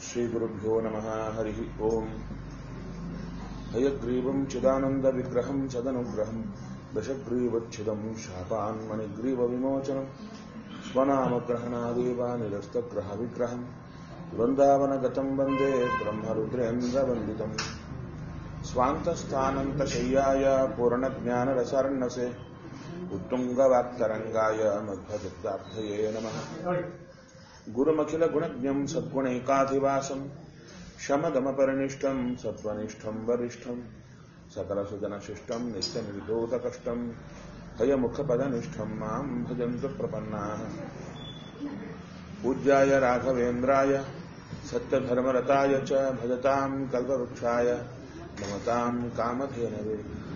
श्रीगुरुभ्यो नमः हरिः ओम् हयग्रीवम् चिदानन्दविग्रहम् सदनुग्रहम् दशग्रीवच्छिदम् शापान्मणिग्रीवविमोचनम् स्वनामग्रहणादेव निरस्तग्रहविग्रहम् वृन्दावनगतम् वन्दे ब्रह्मरुद्रेन्द्रवन्दितम् स्वान्तस्थानन्तशय्याय पूर्णज्ञानरसार्णसे उत्तुङ्गवाक्तरङ्गाय मध्वजित्तार्थये नमः गुरुमखिलगुणज्ञम् सद्गुणैकाधिवासम् शमदमपरिनिष्टम् सत्त्वनिष्ठम् वरिष्ठम् सकलसुजनशिष्टम् नित्यनिर्धूतकष्टम् हयमुखपदनिष्ठम् माम् भजन्तु प्रपन्नाः पूज्याय राघवेन्द्राय सत्यधर्मरताय च भजताम् कल्पवृक्षाय नमताम् कामधेनवे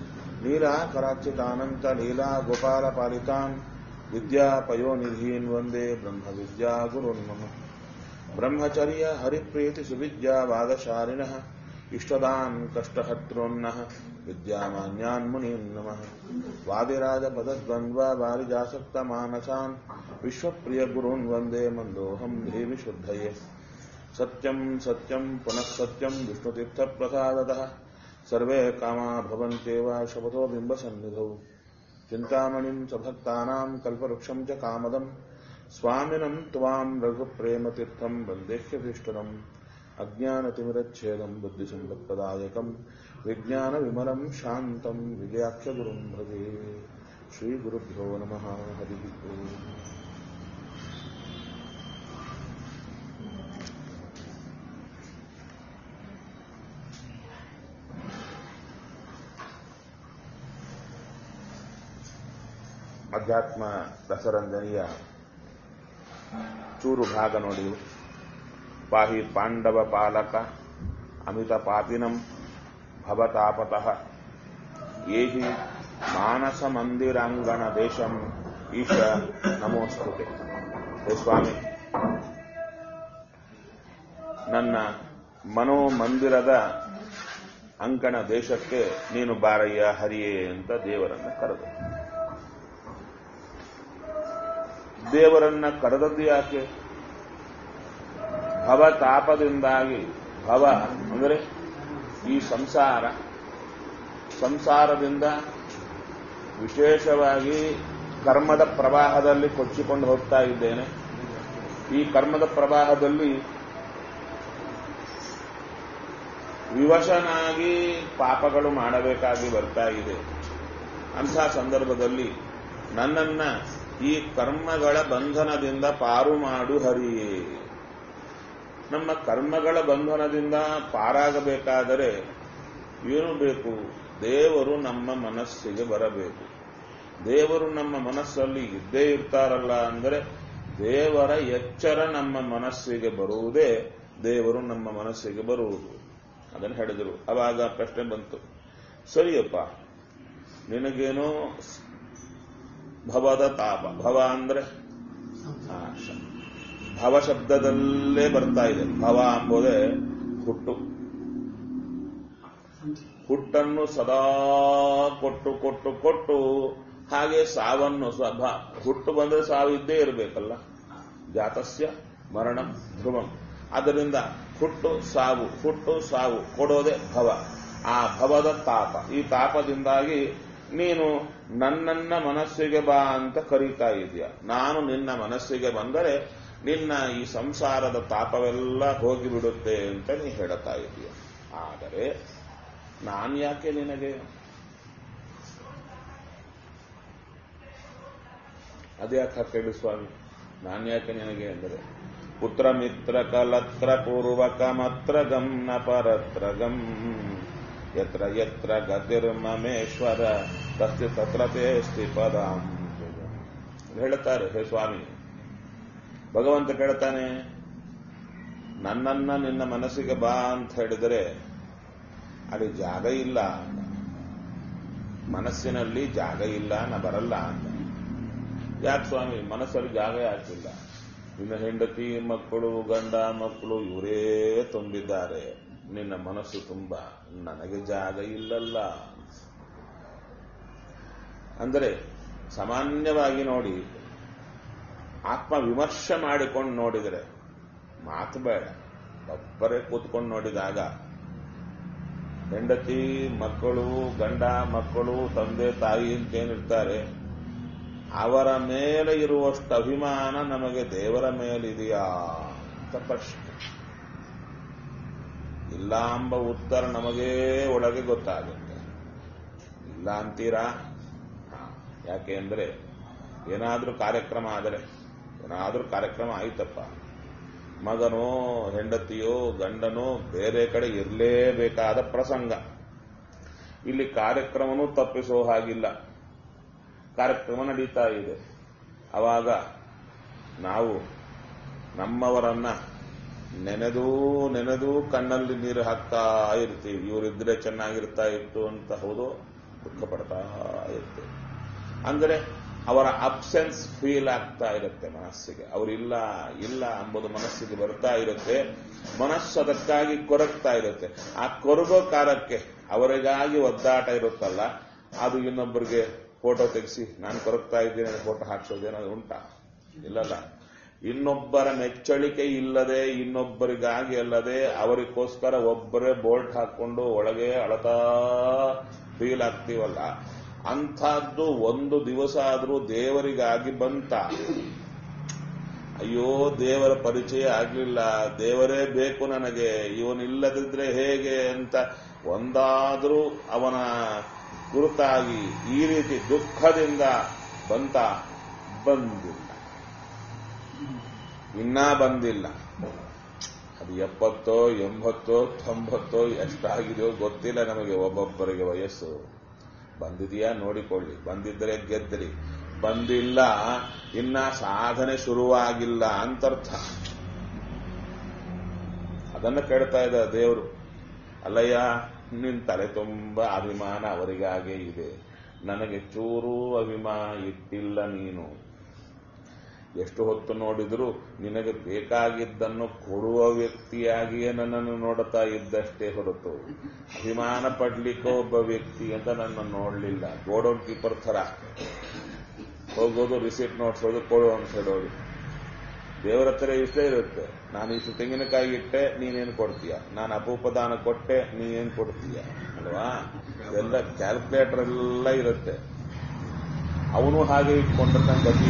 लीलाकराच्युतानन्तलीलागोपालपालितान् विद्यापयोनिधीन् वन्दे ब्रह्मविद्यागुरुन् मम ब्रह्मचर्य हरिप्रीतिसुविद्यावादशालिनः इष्टदान् कष्टहर्तॄन्नः विद्यामान्यान् मुनीन् नमः वादिराजपदद्वन्द्ववारिजासक्तमानसान् विश्वप्रियगुरून् वन्दे मन्दोऽहम् देवि शुद्धये सत्यम् सत्यम् पुनः सत्यम् विष्णुतीर्थप्रसादतः सर्वे कामा भवन्त्येव शपथो बिम्बसन्निधौ चिन्तामणिम् सभक्तानाम् कल्पवृक्षम् च कामदम् स्वामिनम् त्वाम् रघुप्रेमतीर्थम् वन्देह्यभीष्टनम् अज्ञानतिमिरच्छेदम् बुद्धिसम्पत्प्रदायकम् विज्ञानविमलम् शान्तम् विजयाख्यगुरुम् भजे श्रीगुरुभ्यो नमः हरिः ओम् ಅಧ್ಯಾತ್ಮ ರಸರಂಜನೆಯ ಚೂರು ಭಾಗ ನೋಡಿ ಪಾಹಿ ಪಾಂಡವ ಪಾಲಕ ಅಮಿತ ಪಾಪಿನಂ ಭವತಾಪತಃ ಏಹಿ ಮಾನಸ ಮಂದಿರಾಂಗಣ ದೇಶಂ ಈಶ ನಮೋಸ್ತುತೆ ಹೇ ಸ್ವಾಮಿ ನನ್ನ ಮನೋಮಂದಿರದ ಅಂಕಣ ದೇಶಕ್ಕೆ ನೀನು ಬಾರಯ್ಯ ಹರಿಯೇ ಅಂತ ದೇವರನ್ನ ಕರೆದು ದೇವರನ್ನ ಕರೆದದ್ದು ಯಾಕೆ ಭವ ತಾಪದಿಂದಾಗಿ ಭವ ಅಂದರೆ ಈ ಸಂಸಾರ ಸಂಸಾರದಿಂದ ವಿಶೇಷವಾಗಿ ಕರ್ಮದ ಪ್ರವಾಹದಲ್ಲಿ ಕೊಚ್ಚಿಕೊಂಡು ಹೋಗ್ತಾ ಇದ್ದೇನೆ ಈ ಕರ್ಮದ ಪ್ರವಾಹದಲ್ಲಿ ವಿವಶನಾಗಿ ಪಾಪಗಳು ಮಾಡಬೇಕಾಗಿ ಬರ್ತಾ ಇದೆ ಅಂಥ ಸಂದರ್ಭದಲ್ಲಿ ನನ್ನನ್ನ ಈ ಕರ್ಮಗಳ ಬಂಧನದಿಂದ ಪಾರು ಮಾಡು ಹರಿಯೇ ನಮ್ಮ ಕರ್ಮಗಳ ಬಂಧನದಿಂದ ಪಾರಾಗಬೇಕಾದರೆ ಏನು ಬೇಕು ದೇವರು ನಮ್ಮ ಮನಸ್ಸಿಗೆ ಬರಬೇಕು ದೇವರು ನಮ್ಮ ಮನಸ್ಸಲ್ಲಿ ಇದ್ದೇ ಇರ್ತಾರಲ್ಲ ಅಂದರೆ ದೇವರ ಎಚ್ಚರ ನಮ್ಮ ಮನಸ್ಸಿಗೆ ಬರುವುದೇ ದೇವರು ನಮ್ಮ ಮನಸ್ಸಿಗೆ ಬರುವುದು ಅದನ್ನು ಹೇಳಿದರು ಅವಾಗ ಪ್ರಶ್ನೆ ಬಂತು ಸರಿಯಪ್ಪ ನಿನಗೇನೋ ಭವದ ತಾಪ ಭವ ಅಂದ್ರೆ ಭವ ಶಬ್ದದಲ್ಲೇ ಬರ್ತಾ ಇದೆ ಭವ ಎಂಬುದೇ ಹುಟ್ಟು ಹುಟ್ಟನ್ನು ಸದಾ ಕೊಟ್ಟು ಕೊಟ್ಟು ಕೊಟ್ಟು ಹಾಗೆ ಸಾವನ್ನು ಸ್ವಭ ಹುಟ್ಟು ಬಂದ್ರೆ ಸಾವು ಇದ್ದೇ ಇರಬೇಕಲ್ಲ ಜಾತಸ್ಯ ಮರಣಂ ಧ್ರುವಂ ಆದ್ದರಿಂದ ಹುಟ್ಟು ಸಾವು ಹುಟ್ಟು ಸಾವು ಕೊಡೋದೇ ಭವ ಆ ಭವದ ತಾಪ ಈ ತಾಪದಿಂದಾಗಿ ನೀನು ನನ್ನನ್ನ ಮನಸ್ಸಿಗೆ ಬಾ ಅಂತ ಕರೀತಾ ಇದೆಯಾ ನಾನು ನಿನ್ನ ಮನಸ್ಸಿಗೆ ಬಂದರೆ ನಿನ್ನ ಈ ಸಂಸಾರದ ತಾಪವೆಲ್ಲ ಹೋಗಿಬಿಡುತ್ತೆ ಅಂತ ನೀ ಹೇಳ್ತಾ ಇದೀಯ ಆದರೆ ನಾನು ಯಾಕೆ ನಿನಗೆ ಅದ್ಯಾಕೆ ಕೇಳಿ ಸ್ವಾಮಿ ನಾನು ಯಾಕೆ ನಿನಗೆ ಅಂದರೆ ಪುತ್ರ ಮಿತ್ರ ಕಲತ್ರ ಪೂರ್ವಕ ಮತ್ರ ಗಮ್ ನ ಪರತ್ರ ಗಮ್ ಯತ್ರ ಯತ್ರ ಗತಿರ್ಮಮೇಶ್ವರ ತಸ್ತಿ ತತ್ರ ತೇಸ್ತಿ ಪದಾಂ ಹೇಳ್ತಾರೆ ಹೇ ಸ್ವಾಮಿ ಭಗವಂತ ಕೇಳ್ತಾನೆ ನನ್ನನ್ನ ನಿನ್ನ ಮನಸ್ಸಿಗೆ ಬಾ ಅಂತ ಹೇಳಿದರೆ ಅಲ್ಲಿ ಜಾಗ ಇಲ್ಲ ಮನಸ್ಸಿನಲ್ಲಿ ಜಾಗ ಇಲ್ಲ ನಾ ಬರಲ್ಲ ಅಂತ ಯಾಕೆ ಸ್ವಾಮಿ ಮನಸ್ಸಲ್ಲಿ ಜಾಗ ಯಾಕಿಲ್ಲ ನಿನ್ನ ಹೆಂಡತಿ ಮಕ್ಕಳು ಗಂಡ ಮಕ್ಕಳು ಇವರೇ ತುಂಬಿದ್ದಾರೆ ನಿನ್ನ ಮನಸ್ಸು ತುಂಬ ನನಗೆ ಜಾಗ ಇಲ್ಲಲ್ಲ ಅಂದರೆ ಸಾಮಾನ್ಯವಾಗಿ ನೋಡಿ ಆತ್ಮ ವಿಮರ್ಶೆ ಮಾಡಿಕೊಂಡು ನೋಡಿದರೆ ಮಾತು ಬೇಡ ಒಬ್ಬರೇ ಕೂತ್ಕೊಂಡು ನೋಡಿದಾಗ ಹೆಂಡತಿ ಮಕ್ಕಳು ಗಂಡ ಮಕ್ಕಳು ತಂದೆ ತಾಯಿ ಅಂತೇನಿರ್ತಾರೆ ಅವರ ಮೇಲೆ ಇರುವಷ್ಟು ಅಭಿಮಾನ ನಮಗೆ ದೇವರ ಮೇಲಿದೆಯಾ ಅಂತ ಪ್ರಶ್ನೆ ಇಲ್ಲ ಎಂಬ ಉತ್ತರ ನಮಗೇ ಒಳಗೆ ಗೊತ್ತಾಗುತ್ತೆ ಇಲ್ಲ ಅಂತೀರಾ ಹಾ, ಯಾಕೆ ಅಂದ್ರೆ ಏನಾದ್ರೂ ಕಾರ್ಯಕ್ರಮ ಆದರೆ ಏನಾದ್ರೂ ಕಾರ್ಯಕ್ರಮ ಆಯ್ತಪ್ಪ ಮಗನೋ ಹೆಂಡತಿಯೋ ಗಂಡನೋ ಬೇರೆ ಕಡೆ ಇರಲೇಬೇಕಾದ ಪ್ರಸಂಗ ಇಲ್ಲಿ ಕಾರ್ಯಕ್ರಮನೂ ತಪ್ಪಿಸೋ ಹಾಗಿಲ್ಲ ಕಾರ್ಯಕ್ರಮ ನಡೀತಾ ಇದೆ ಅವಾಗ ನಾವು ನಮ್ಮವರನ್ನ ನೆನೆದೂ ನೆನೆದೂ ಕಣ್ಣಲ್ಲಿ ನೀರು ಹಾಕ್ತಾ ಇರ್ತೀವಿ ಇವರಿದ್ರೆ ಚೆನ್ನಾಗಿರ್ತಾ ಇತ್ತು ಅಂತ ಹೌದು ದುಃಖ ಪಡ್ತಾ ಇರ್ತೀವಿ ಅಂದರೆ ಅವರ ಅಬ್ಸೆನ್ಸ್ ಫೀಲ್ ಆಗ್ತಾ ಇರುತ್ತೆ ಮನಸ್ಸಿಗೆ ಅವರಿಲ್ಲ ಇಲ್ಲ ಎಂಬುದು ಮನಸ್ಸಿಗೆ ಬರ್ತಾ ಇರುತ್ತೆ ಮನಸ್ಸು ಅದಕ್ಕಾಗಿ ಕೊರಗ್ತಾ ಇರುತ್ತೆ ಆ ಕೊರಗೋ ಕಾಲಕ್ಕೆ ಅವರಿಗಾಗಿ ಒದ್ದಾಟ ಇರುತ್ತಲ್ಲ ಅದು ಇನ್ನೊಬ್ಬರಿಗೆ ಫೋಟೋ ತೆಗೆಸಿ ನಾನು ಕೊರಗ್ತಾ ಇದ್ದೇನೆ ಫೋಟೋ ಹಾಕ್ಸೋದೇನಾದ್ರು ಉಂಟಾ ಇಲ್ಲಲ್ಲ ಇನ್ನೊಬ್ಬರ ಮೆಚ್ಚಳಿಕೆ ಇಲ್ಲದೆ ಇನ್ನೊಬ್ಬರಿಗಾಗಿ ಅಲ್ಲದೆ ಅವರಿಗೋಸ್ಕರ ಒಬ್ಬರೇ ಬೋಲ್ಟ್ ಹಾಕೊಂಡು ಒಳಗೆ ಅಳತಾ ಫೀಲ್ ಆಗ್ತೀವಲ್ಲ ಅಂಥದ್ದು ಒಂದು ದಿವಸ ಆದರೂ ದೇವರಿಗಾಗಿ ಬಂತ ಅಯ್ಯೋ ದೇವರ ಪರಿಚಯ ಆಗ್ಲಿಲ್ಲ ದೇವರೇ ಬೇಕು ನನಗೆ ಇವನಿಲ್ಲದಿದ್ರೆ ಹೇಗೆ ಅಂತ ಒಂದಾದರೂ ಅವನ ಗುರುತಾಗಿ ಈ ರೀತಿ ದುಃಖದಿಂದ ಬಂತ ಬಂದಿಲ್ಲ ಇನ್ನೂ ಬಂದಿಲ್ಲ ಅದು ಎಪ್ಪತ್ತೋ ಎಂಬತ್ತೋ ತೊಂಬತ್ತೋ ಎಷ್ಟಾಗಿದೆಯೋ ಗೊತ್ತಿಲ್ಲ ನಮಗೆ ಒಬ್ಬೊಬ್ಬರಿಗೆ ವಯಸ್ಸು ಬಂದಿದೆಯಾ ನೋಡಿಕೊಳ್ಳಿ ಬಂದಿದ್ದರೆ ಗೆದ್ರಿ ಬಂದಿಲ್ಲ ಇನ್ನ ಸಾಧನೆ ಶುರುವಾಗಿಲ್ಲ ಅಂತರ್ಥ ಅದನ್ನು ಕೇಳ್ತಾ ಇದ್ದ ದೇವರು ಅಲ್ಲಯ್ಯ ನಿನ್ ತಲೆ ತುಂಬ ಅಭಿಮಾನ ಅವರಿಗಾಗೇ ಇದೆ ನನಗೆ ಚೂರೂ ಅಭಿಮಾನ ಇಟ್ಟಿಲ್ಲ ನೀನು ಎಷ್ಟು ಹೊತ್ತು ನೋಡಿದರೂ ನಿನಗೆ ಬೇಕಾಗಿದ್ದನ್ನು ಕೊಡುವ ವ್ಯಕ್ತಿಯಾಗಿಯೇ ನನ್ನನ್ನು ನೋಡುತ್ತಾ ಇದ್ದಷ್ಟೇ ಹೊರತು ಅಭಿಮಾನ ಪಡ್ಲಿಕ್ಕೆ ಒಬ್ಬ ವ್ಯಕ್ತಿ ಅಂತ ನನ್ನ ನೋಡಲಿಲ್ಲ ಗೋಡೌನ್ ಕೀಪರ್ ಥರ ಹೋಗೋದು ರಿಸೀಟ್ ನೋಡ್ಸೋದು ಕೊಡು ಅಂತ ಹೇಳೋದು ದೇವರ ಹತ್ರ ಇಷ್ಟೇ ಇರುತ್ತೆ ನಾನು ಇಷ್ಟು ತೆಂಗಿನಕಾಯಿ ಇಟ್ಟೆ ನೀನೇನು ಕೊಡ್ತೀಯ ನಾನು ಅಪೂಪದಾನ ಕೊಟ್ಟೆ ನೀನೇನು ಕೊಡ್ತೀಯ ಅಲ್ವಾ ಎಲ್ಲ ಕ್ಯಾಲ್ಕುಲೇಟರ್ ಎಲ್ಲ ಇರುತ್ತೆ ಅವನು ಹಾಗೆ ಇಟ್ಕೊಂಡಿರ್ತಾನೆ ಗತಿ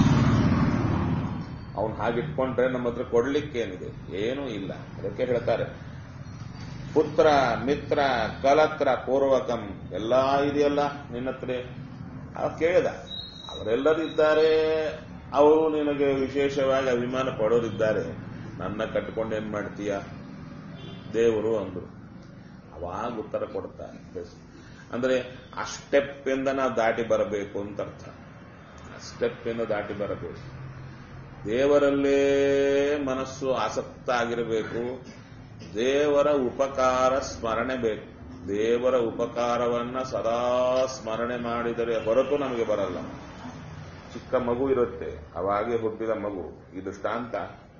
ಅವನು ಹಾಗೆ ಇಟ್ಕೊಂಡ್ರೆ ನಮ್ಮ ಹತ್ರ ಕೊಡ್ಲಿಕ್ಕೇನಿದೆ ಏನೂ ಇಲ್ಲ ಅದಕ್ಕೆ ಹೇಳ್ತಾರೆ ಪುತ್ರ ಮಿತ್ರ ಕಲತ್ರ ಪೂರ್ವಕಂ ಎಲ್ಲ ಇದೆಯಲ್ಲ ನಿನ್ನ ಹತ್ರ ಅವ ಕೇಳಿದ ಅವರೆಲ್ಲರಿದ್ದಾರೆ ಅವರು ನಿನಗೆ ವಿಶೇಷವಾಗಿ ಅಭಿಮಾನ ಪಡೋರಿದ್ದಾರೆ ನನ್ನ ಕಟ್ಕೊಂಡು ಏನ್ ಮಾಡ್ತೀಯ ದೇವರು ಅಂದ್ರು ಅವಾಗ ಉತ್ತರ ಕೊಡ್ತಾರೆ ಬಸ್. ಅಂದ್ರೆ ಆ ಸ್ಟೆಪ್ ಇಂದ ನಾವು ದಾಟಿ ಬರಬೇಕು ಅಂತ ಅರ್ಥ ಆ ಸ್ಟೆಪ್ ಇಂದ ದಾಟಿ ಬರಬೇಕು ದೇವರಲ್ಲೇ ಮನಸ್ಸು ಆಸಕ್ತ ಆಗಿರಬೇಕು ದೇವರ ಉಪಕಾರ ಸ್ಮರಣೆ ಬೇಕು ದೇವರ ಉಪಕಾರವನ್ನ ಸದಾ ಸ್ಮರಣೆ ಮಾಡಿದರೆ ಹೊರತು ನಮಗೆ ಬರಲ್ಲ ಚಿಕ್ಕ ಮಗು ಇರುತ್ತೆ ಅವಾಗೆ ಹುಟ್ಟಿದ ಮಗು ಈ ದೃಷ್ಟಾಂತ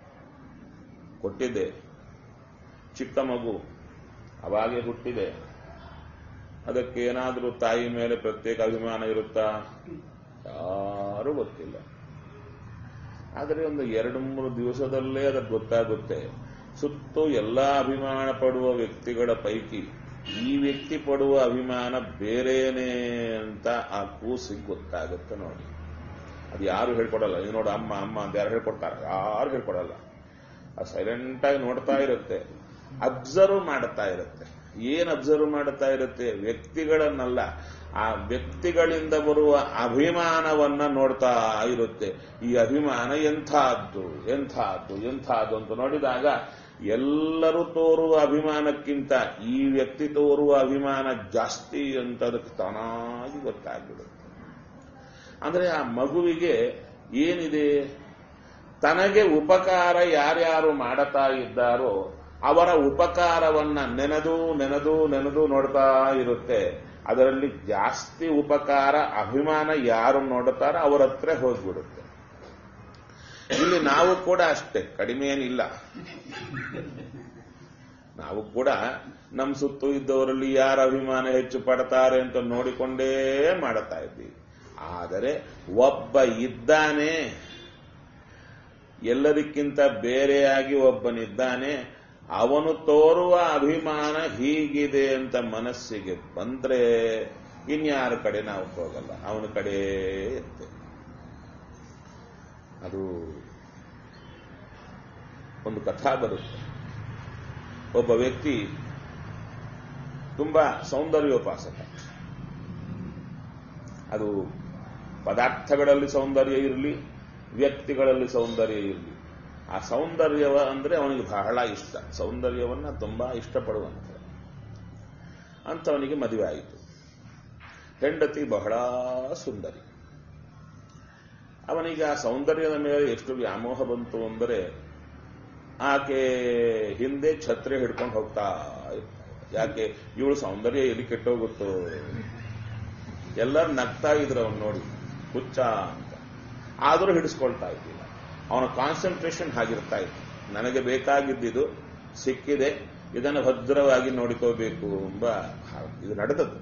ಕೊಟ್ಟಿದ್ದೆ ಚಿಕ್ಕ ಮಗು ಅವಾಗೆ ಹುಟ್ಟಿದೆ ಅದಕ್ಕೆ ಏನಾದರೂ ತಾಯಿ ಮೇಲೆ ಪ್ರತ್ಯೇಕ ಅಭಿಮಾನ ಇರುತ್ತಾ ಯಾರೂ ಗೊತ್ತಿಲ್ಲ ಆದರೆ ಒಂದು ಎರಡು ಮೂರು ದಿವಸದಲ್ಲೇ ಅದಕ್ಕೆ ಗೊತ್ತಾಗುತ್ತೆ ಸುತ್ತು ಎಲ್ಲ ಅಭಿಮಾನ ಪಡುವ ವ್ಯಕ್ತಿಗಳ ಪೈಕಿ ಈ ವ್ಯಕ್ತಿ ಪಡುವ ಅಭಿಮಾನ ಬೇರೇನೆ ಅಂತ ಆ ಕೂಸಿಗೆ ಗೊತ್ತಾಗುತ್ತೆ ನೋಡಿ ಅದು ಯಾರು ಹೇಳ್ಕೊಡಲ್ಲ ಇದು ನೋಡು ಅಮ್ಮ ಅಮ್ಮ ಅಂತ ಯಾರು ಹೇಳ್ಕೊಡ್ತಾರ ಯಾರು ಹೇಳ್ಕೊಡಲ್ಲ ಅದು ಸೈಲೆಂಟ್ ಆಗಿ ನೋಡ್ತಾ ಇರುತ್ತೆ ಅಬ್ಸರ್ವ್ ಮಾಡ್ತಾ ಇರುತ್ತೆ ಏನ್ ಅಬ್ಸರ್ವ್ ಮಾಡ್ತಾ ಇರುತ್ತೆ ವ್ಯಕ್ತಿಗಳನ್ನಲ್ಲ ಆ ವ್ಯಕ್ತಿಗಳಿಂದ ಬರುವ ಅಭಿಮಾನವನ್ನ ನೋಡ್ತಾ ಇರುತ್ತೆ ಈ ಅಭಿಮಾನ ಎಂಥದ್ದು ಎಂಥದ್ದು ಎಂಥದ್ದು ಅಂತ ನೋಡಿದಾಗ ಎಲ್ಲರೂ ತೋರುವ ಅಭಿಮಾನಕ್ಕಿಂತ ಈ ವ್ಯಕ್ತಿ ತೋರುವ ಅಭಿಮಾನ ಜಾಸ್ತಿ ಅಂತ ಅದಕ್ಕೆ ತಾನಾಗಿ ಗೊತ್ತಾಗ್ಬಿಡುತ್ತೆ ಅಂದ್ರೆ ಆ ಮಗುವಿಗೆ ಏನಿದೆ ತನಗೆ ಉಪಕಾರ ಯಾರ್ಯಾರು ಮಾಡುತ್ತಾ ಇದ್ದಾರೋ ಅವರ ಉಪಕಾರವನ್ನ ನೆನೆದು ನೆನೆದು ನೆನೆದು ನೋಡ್ತಾ ಇರುತ್ತೆ ಅದರಲ್ಲಿ ಜಾಸ್ತಿ ಉಪಕಾರ ಅಭಿಮಾನ ಯಾರು ನೋಡುತ್ತಾರ ಅವರ ಹತ್ರ ಹೋಗ್ಬಿಡುತ್ತೆ ಇಲ್ಲಿ ನಾವು ಕೂಡ ಅಷ್ಟೇ ಕಡಿಮೆ ಏನಿಲ್ಲ ನಾವು ಕೂಡ ನಮ್ಮ ಸುತ್ತು ಇದ್ದವರಲ್ಲಿ ಯಾರ ಅಭಿಮಾನ ಹೆಚ್ಚು ಪಡ್ತಾರೆ ಅಂತ ನೋಡಿಕೊಂಡೇ ಮಾಡುತ್ತಾ ಇದ್ದೀವಿ ಆದರೆ ಒಬ್ಬ ಇದ್ದಾನೆ ಎಲ್ಲದಕ್ಕಿಂತ ಬೇರೆಯಾಗಿ ಒಬ್ಬನಿದ್ದಾನೆ ಅವನು ತೋರುವ ಅಭಿಮಾನ ಹೀಗಿದೆ ಅಂತ ಮನಸ್ಸಿಗೆ ಬಂದ್ರೆ ಇನ್ಯಾರ ಕಡೆ ನಾವು ಹೋಗಲ್ಲ ಅವನ ಕಡೆ ಇರ್ತೇವೆ ಅದು ಒಂದು ಕಥಾ ಬರುತ್ತೆ ಒಬ್ಬ ವ್ಯಕ್ತಿ ತುಂಬಾ ಸೌಂದರ್ಯೋಪಾಸಕ ಅದು ಪದಾರ್ಥಗಳಲ್ಲಿ ಸೌಂದರ್ಯ ಇರಲಿ ವ್ಯಕ್ತಿಗಳಲ್ಲಿ ಸೌಂದರ್ಯ ಇರಲಿ ಆ ಸೌಂದರ್ಯವ ಅಂದ್ರೆ ಅವನಿಗೆ ಬಹಳ ಇಷ್ಟ ಸೌಂದರ್ಯವನ್ನ ತುಂಬಾ ಇಷ್ಟಪಡುವಂತ ಅಂತವನಿಗೆ ಮದುವೆ ಆಯಿತು ಹೆಂಡತಿ ಬಹಳ ಸುಂದರಿ ಅವನಿಗೆ ಆ ಸೌಂದರ್ಯದ ಮೇಲೆ ಎಷ್ಟು ವ್ಯಾಮೋಹ ಬಂತು ಅಂದರೆ ಆಕೆ ಹಿಂದೆ ಛತ್ರೆ ಹಿಡ್ಕೊಂಡು ಹೋಗ್ತಾ ಇರ್ತಾಳೆ. ಯಾಕೆ ಇವಳು ಸೌಂದರ್ಯ ಎಲ್ಲಿ ಕೆಟ್ಟೋಗುತ್ತೋ ಎಲ್ಲರೂ ನಗ್ತಾ ಇದ್ರು ಅವನು ನೋಡಿ ಹುಚ್ಚ ಅಂತ ಆದರೂ ಹಿಡಿಸ್ಕೊಳ್ತಾ ಇದ್ದಿಲ್ಲ ಅವನ ಕಾನ್ಸಂಟ್ರೇಷನ್ ಹಾಗಿರ್ತಾ ಇತ್ತು ನನಗೆ ಬೇಕಾಗಿದ್ದಿದು ಸಿಕ್ಕಿದೆ ಇದನ್ನು ಭದ್ರವಾಗಿ ನೋಡಿಕೋಬೇಕು ಎಂಬ ಭಾವ. ಇದು ನಡೆದದ್ದು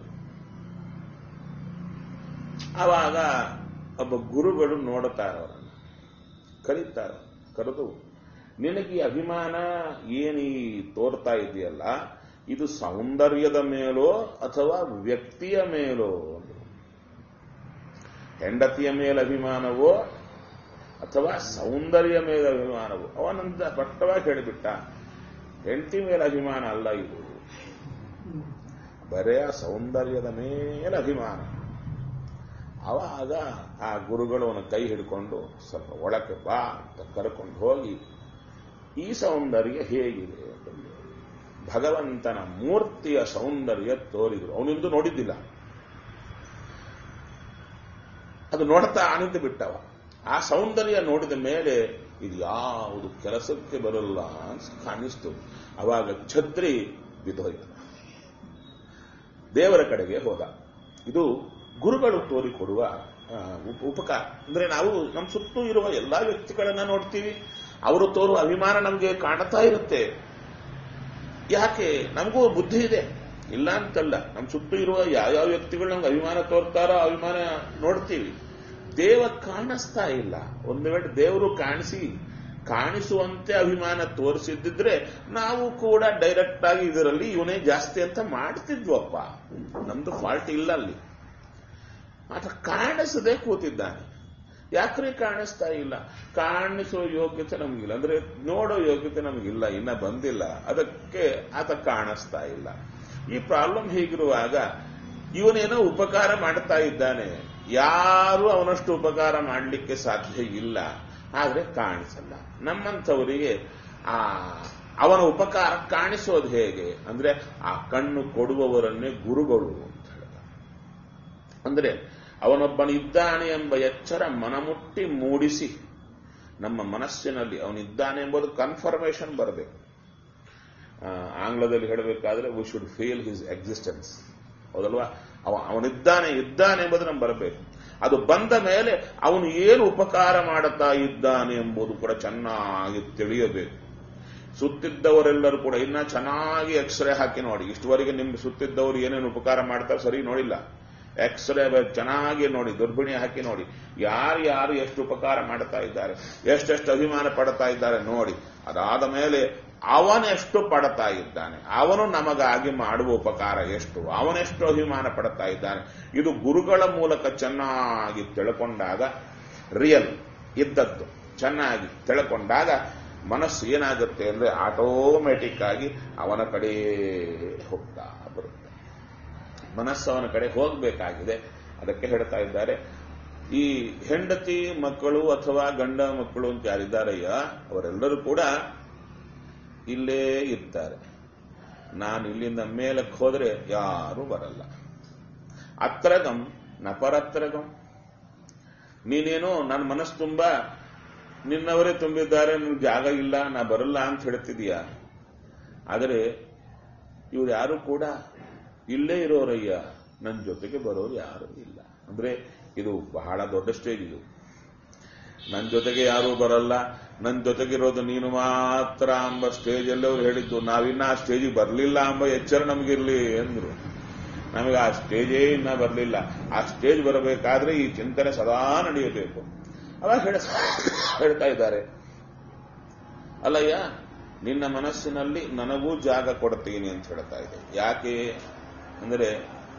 ಆವಾಗ ಒಬ್ಬ ಗುರುಗಳು ನೋಡುತ್ತಾರೆ ಅವರನ್ನು ಕರೀತಾರೆ ಕರೆದು ನಿನಗೆ ಈ ಅಭಿಮಾನ ಏನೀ ತೋರ್ತಾ ಇದೆಯಲ್ಲ ಇದು ಸೌಂದರ್ಯದ ಮೇಲೋ ಅಥವಾ ವ್ಯಕ್ತಿಯ ಮೇಲೋ ಅಂದ್ರು. ಹೆಂಡತಿಯ ಮೇಲೆ ಅಭಿಮಾನವೋ ಅಥವಾ ಸೌಂದರ್ಯ ಮೇಲೆ ಅಭಿಮಾನವೋ ಅವನಂತ ಸ್ಪಷ್ಟವಾಗಿ ಹೇಳಿಬಿಟ್ಟ ಹೆಂಡತಿ ಮೇಲೆ ಅಭಿಮಾನ ಅಲ್ಲ ಇದು ಬರೇ ಆ ಸೌಂದರ್ಯದ ಮೇಲೆ ಅಭಿಮಾನ ಅವಾಗ ಆ ಗುರುಗಳು ಅವನ ಕೈ ಹಿಡ್ಕೊಂಡು ಸ್ವಲ್ಪ ಒಳಕ್ಕೆ ಬಾ ಅಂತ ಕರ್ಕೊಂಡು ಹೋಗಿ ಈ ಸೌಂದರ್ಯ ಹೇಗಿದೆ ಅಂತ ಭಗವಂತನ ಮೂರ್ತಿಯ ಸೌಂದರ್ಯ ತೋರಿದ್ರು ಅವನಿಂದು ನೋಡಿದ್ದಿಲ್ಲ ಅದು ನೋಡ್ತಾ ಆನಿಂದ ಬಿಟ್ಟವ ಆ ಸೌಂದರ್ಯ ನೋಡಿದ ಮೇಲೆ ಇದು ಯಾವುದು ಕೆಲಸಕ್ಕೆ ಬರಲ್ಲ ಅಂತ ಕಾಣಿಸ್ತು ಅವಾಗ ಛತ್ರಿ ಬಿದ್ದೋಯ್ತು ದೇವರ ಕಡೆಗೆ ಹೋದ ಇದು ಗುರುಗಳು ತೋರಿಕೊಡುವ ಆ, ಉಪ- ಉಪಕಾರ ಅಂದ್ರೆ ನಾವು ನಮ್ಮ ಸುತ್ತೂ ಇರುವ ಎಲ್ಲಾ ವ್ಯಕ್ತಿಗಳನ್ನ ನೋಡ್ತೀವಿ ಅವರು ತೋರುವ ಅಭಿಮಾನ ನಮಗೆ ಕಾಣ್ತಾ ಇರುತ್ತೆ ಯಾಕೆ ನಮಗೂ ಬುದ್ಧಿ ಇದೆ ಇಲ್ಲ ಅಂತಲ್ಲ ನಮ್ಮ ಸುತ್ತೂ ಇರುವ ಯಾವ್ಯಾವ ವ್ಯಕ್ತಿಗಳು ನಮ್ಗೆ ಅಭಿಮಾನ ತೋರ್ತಾರೋ ಅಭಿಮಾನ ನೋಡ್ತೀವಿ ದೇವ ಕಾಣಿಸ್ತಾ ಇಲ್ಲ ಒಂದು ವೇಳೆ ದೇವರು ಕಾಣಿಸಿ ಕಾಣಿಸುವಂತೆ ಅಭಿಮಾನ ತೋರಿಸಿದ್ದಿದ್ರೆ ನಾವು ಕೂಡ ಡೈರೆಕ್ಟ್ ಆಗಿ ಇದರಲ್ಲಿ ಇವನೇ ಜಾಸ್ತಿ ಅಂತ ಮಾಡ್ತಿದ್ವಪ್ಪ ನಮ್ದು ಫಾಲ್ಟ್ ಇಲ್ಲ ಅಲ್ಲಿ ಆತ ಕಾಣಿಸದೆ ಕೂತಿದ್ದಾನೆ ಯಾಕ್ರೆ ಕಾಣಿಸ್ತಾ ಇಲ್ಲ ಕಾಣಿಸೋ ಯೋಗ್ಯತೆ ನಮಗಿಲ್ಲ ಅಂದ್ರೆ ನೋಡೋ ಯೋಗ್ಯತೆ ನಮಗಿಲ್ಲ ಇನ್ನ ಬಂದಿಲ್ಲ ಅದಕ್ಕೆ ಆತ ಕಾಣಿಸ್ತಾ ಇಲ್ಲ ಈ ಪ್ರಾಬ್ಲಮ್ ಹೀಗಿರುವಾಗ ಇವನೇನೋ ಉಪಕಾರ ಮಾಡ್ತಾ ಇದ್ದಾನೆ ಯಾರು ಅವನಷ್ಟು ಉಪಕಾರ ಮಾಡಲಿಕ್ಕೆ ಸಾಧ್ಯ ಇಲ್ಲ ಆದ್ರೆ ಕಾಣಿಸಲ್ಲ ನಮ್ಮಂಥವರಿಗೆ ಆ ಅವನ ಉಪಕಾರ ಕಾಣಿಸೋದು ಹೇಗೆ ಅಂದ್ರೆ ಆ ಕಣ್ಣು ಕೊಡುವವರನ್ನೇ ಗುರುಗಳು ಅಂತ ಹೇಳ್ತಾರೆ ಅಂದ್ರೆ ಅವನೊಬ್ಬನಿದ್ದಾನೆ ಎಂಬ ಎಚ್ಚರ ಮನಮುಟ್ಟಿ ಮೂಡಿಸಿ ನಮ್ಮ ಮನಸ್ಸಿನಲ್ಲಿ ಅವನಿದ್ದಾನೆ ಎಂಬುದು ಕನ್ಫರ್ಮೇಷನ್ ಬರಬೇಕು ಆ, ಆಂಗ್ಲದಲ್ಲಿ ಹೇಳಬೇಕಾದ್ರೆ we should feel his existence ಹೌದಲ್ವಾ ಅವ ಅವನಿದ್ದಾನೆ ಇದ್ದಾನೆ ಎಂಬುದು ನಮ್ಗೆ ಬರಬೇಕು ಅದು ಬಂದ ಮೇಲೆ ಅವನು ಏನು ಉಪಕಾರ ಮಾಡುತ್ತಾ ಇದ್ದಾನೆ ಎಂಬುದು ಕೂಡ ಚೆನ್ನಾಗಿ ತಿಳಿಯಬೇಕು ಸುತ್ತಿದ್ದವರೆಲ್ಲರೂ ಕೂಡ ಇನ್ನ ಚೆನ್ನಾಗಿ ಎಕ್ಸ್ರೇ ಹಾಕಿ ನೋಡಿ ಇಷ್ಟುವರೆಗೆ ನಿಮ್ಗೆ ಸುತ್ತಿದ್ದವರು ಏನೇನು ಉಪಕಾರ ಮಾಡ್ತಾರೆ ಸರಿ ನೋಡಿಲ್ಲ ಎಕ್ಸ್ರೇ ಚೆನ್ನಾಗಿ ನೋಡಿ ದುರ್ಬಿಣಿ ಹಾಕಿ ನೋಡಿ ಯಾರು ಯಾರು ಎಷ್ಟು ಉಪಕಾರ ಮಾಡ್ತಾ ಇದ್ದಾರೆ ಎಷ್ಟೆಷ್ಟು ಅಭಿಮಾನ ಪಡ್ತಾ ಇದ್ದಾರೆ ನೋಡಿ ಅದಾದ ಮೇಲೆ ಅವನೆಷ್ಟು ಪಡ್ತಾ ಇದ್ದಾನೆ ಅವನು ನಮಗಾಗಿ ಮಾಡುವ ಉಪಕಾರ ಎಷ್ಟು ಅವನೆಷ್ಟು ಅಭಿಮಾನ ಪಡ್ತಾ ಇದ್ದಾನೆ ಇದು ಗುರುಗಳ ಮೂಲಕ ಚೆನ್ನಾಗಿ ತಿಳ್ಕೊಂಡಾಗ ರಿಯಲ್ ಇದ್ದದ್ದು ಚೆನ್ನಾಗಿ ತಿಳ್ಕೊಂಡಾಗ ಮನಸ್ಸು ಏನಾಗುತ್ತೆ ಅಂದ್ರೆ ಆಟೋಮೆಟಿಕ್ ಆಗಿ ಅವನ ಕಡೆ ಹೋಗ್ತಾ ಬರುತ್ತೆ ಮನಸ್ಸು ಅವನ ಕಡೆ ಹೋಗಬೇಕಾಗಿದೆ ಅದಕ್ಕೆ ಹೇಳ್ತಾ ಇದ್ದಾರೆ ಈ ಹೆಂಡತಿ ಮಕ್ಕಳು ಅಥವಾ ಗಂಡ ಮಕ್ಕಳು ಅಂತ ಯಾರಿದ್ದಾರಯ್ಯ ಅವರೆಲ್ಲರೂ ಕೂಡ ಇಲ್ಲೇ ಇರ್ತಾರೆ ನಾನು ಇಲ್ಲಿಂದ ಮೇಲಕ್ಕೆ ಹೋದ್ರೆ ಯಾರೂ ಬರಲ್ಲ ಅತ್ರಗಂ ನಪರತ್ರಗಂ ನೀನೇನು ನನ್ನ ಮನಸ್ಸು ತುಂಬಾ ನಿನ್ನವರೇ ತುಂಬಿದ್ದಾರೆ ನಿನ್ಗೆ ಜಾಗ ಇಲ್ಲ ನಾ ಬರಲ್ಲ ಅಂತ ಹೇಳ್ತಿದೀಯ ಆದರೆ ಇವ್ರು ಯಾರು ಕೂಡ ಇಲ್ಲೇ ಇರೋರಯ್ಯ ನನ್ನ ಜೊತೆಗೆ ಬರೋರು ಯಾರು ಇಲ್ಲ ಅಂದ್ರೆ ಇದು ಬಹಳ ದೊಡ್ಡ ಸ್ಟೇಜ್ ಇದು ನನ್ನ ಜೊತೆಗೆ ಯಾರೂ ಬರಲ್ಲ ನನ್ನ ಜೊತೆಗಿರೋದು ನೀನು ಮಾತ್ರ ಎಂಬ ಸ್ಟೇಜಲ್ಲಿ ಅವ್ರು ಹೇಳಿದ್ದು ನಾವಿನ್ನ ಆ ಸ್ಟೇಜಿಗೆ ಬರಲಿಲ್ಲ ಎಂಬ ಎಚ್ಚರ ನಮಗಿರ್ಲಿ ಎಂದ್ರು ನಮಗೆ ಆ ಸ್ಟೇಜೇ ಇನ್ನ ಬರಲಿಲ್ಲ ಆ ಸ್ಟೇಜ್ ಬರಬೇಕಾದ್ರೆ ಈ ಚಿಂತನೆ ಸದಾ ನಡೆಯಬೇಕು ಅವಾಗ ಹೇಳ ಹೇಳ್ತಾ ಇದ್ದಾರೆ ಅಲ್ಲಯ್ಯ ನಿನ್ನ ಮನಸ್ಸಿನಲ್ಲಿ ನನಗೂ ಜಾಗ ಕೊಡ್ತೀನಿ ಅಂತ ಹೇಳ್ತಾ ಇದೆ ಯಾಕೆ ಅಂದರೆ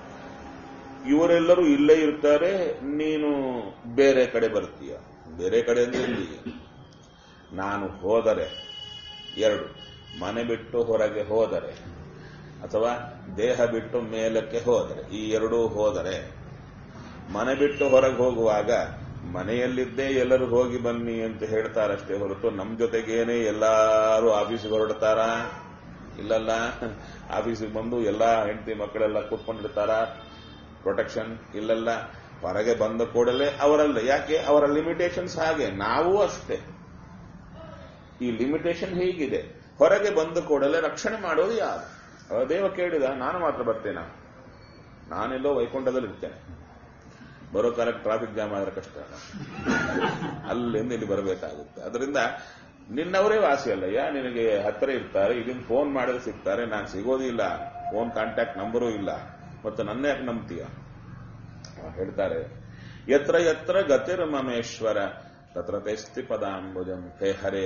ಇವರೆಲ್ಲರೂ ಇಲ್ಲೇ ಇರ್ತಾರೆ ನೀನು ಬೇರೆ ಕಡೆ ಬರ್ತೀಯ ಬೇರೆ ಕಡೆ ಅಂದ್ರೆ ಇಲ್ಲಿ ನಾನು ಹೋದರೆ ಎರಡು ಮನೆ ಬಿಟ್ಟು ಹೊರಗೆ ಹೋದರೆ ಅಥವಾ ದೇಹ ಬಿಟ್ಟು ಮೇಲಕ್ಕೆ ಹೋದರೆ ಈ ಎರಡೂ ಹೋದರೆ ಮನೆ ಬಿಟ್ಟು ಹೊರಗೆ ಹೋಗುವಾಗ ಮನೆಯಲ್ಲಿದ್ದೇ ಎಲ್ಲರೂ ಹೋಗಿ ಬನ್ನಿ ಅಂತ ಹೇಳ್ತಾರಷ್ಟೇ ಹೊರತು ನಮ್ಮ ಜೊತೆಗೇನೆ ಎಲ್ಲರೂ ಆಫೀಸಿಗೆ ಹೊರಡ್ತಾರ ಇಲ್ಲಲ್ಲ ಆಫೀಸಿಗೆ ಬಂದು ಎಲ್ಲಾ ಹೆಂಡತಿ ಮಕ್ಕಳೆಲ್ಲ ಕೂತ್ಕೊಂಡಿರ್ತಾರ ಪ್ರೊಟೆಕ್ಷನ್ ಇಲ್ಲಲ್ಲ ಹೊರಗೆ ಬಂದ ಕೂಡಲೇ ಅವರಲ್ಲ ಯಾಕೆ ಅವರ ಲಿಮಿಟೇಷನ್ಸ್ ಹಾಗೆ ನಾವು ಅಷ್ಟೇ ಈ ಲಿಮಿಟೇಷನ್ ಹೇಗಿದೆ ಹೊರಗೆ ಬಂದ ಕೂಡಲೇ ರಕ್ಷಣೆ ಮಾಡೋದು ಯಾರು ಅವ ದೇವ ಕೇಳಿದ ನಾನು ಮಾತ್ರ ಬರ್ತೇನ ನಾನೆಲ್ಲೋ ವೈಕುಂಠದಲ್ಲಿ ಇರ್ತೇನೆ ಬರೋ ಕಾಲಕ್ಕೆ ಟ್ರಾಫಿಕ್ ಜಾಮ್ ಆದ್ರೆ ಕಷ್ಟ ಅಲ್ಲಿಂದ ಇಲ್ಲಿ ಬರಬೇಕಾಗುತ್ತೆ ಅದರಿಂದ ನಿನ್ನವರೇ ವಾಸಿ ಅಲ್ಲಯ್ಯ ನಿನಗೆ ಹತ್ತಿರ ಇರ್ತಾರೆ ಇಲ್ಲಿಂದ ಫೋನ್ ಮಾಡಿದ್ರೆ ಸಿಗ್ತಾರೆ ನಾನು ಸಿಗೋದಿಲ್ಲ ಫೋನ್ ಕಾಂಟ್ಯಾಕ್ಟ್ ನಂಬರೂ ಇಲ್ಲ ಮತ್ತು ನನ್ನ ಯಾಕೆ ನಂಬ್ತೀಯ ಅವ ಹೇಳ್ತಾರೆ ಯತ್ರ ಯತ್ರ ಗತಿರ್ ಮಮೇಶ್ವರ ತತ್ರ ತೆಸ್ತಿ ಪದಾಂಬುಜಂ ಹೇ ಹರೇ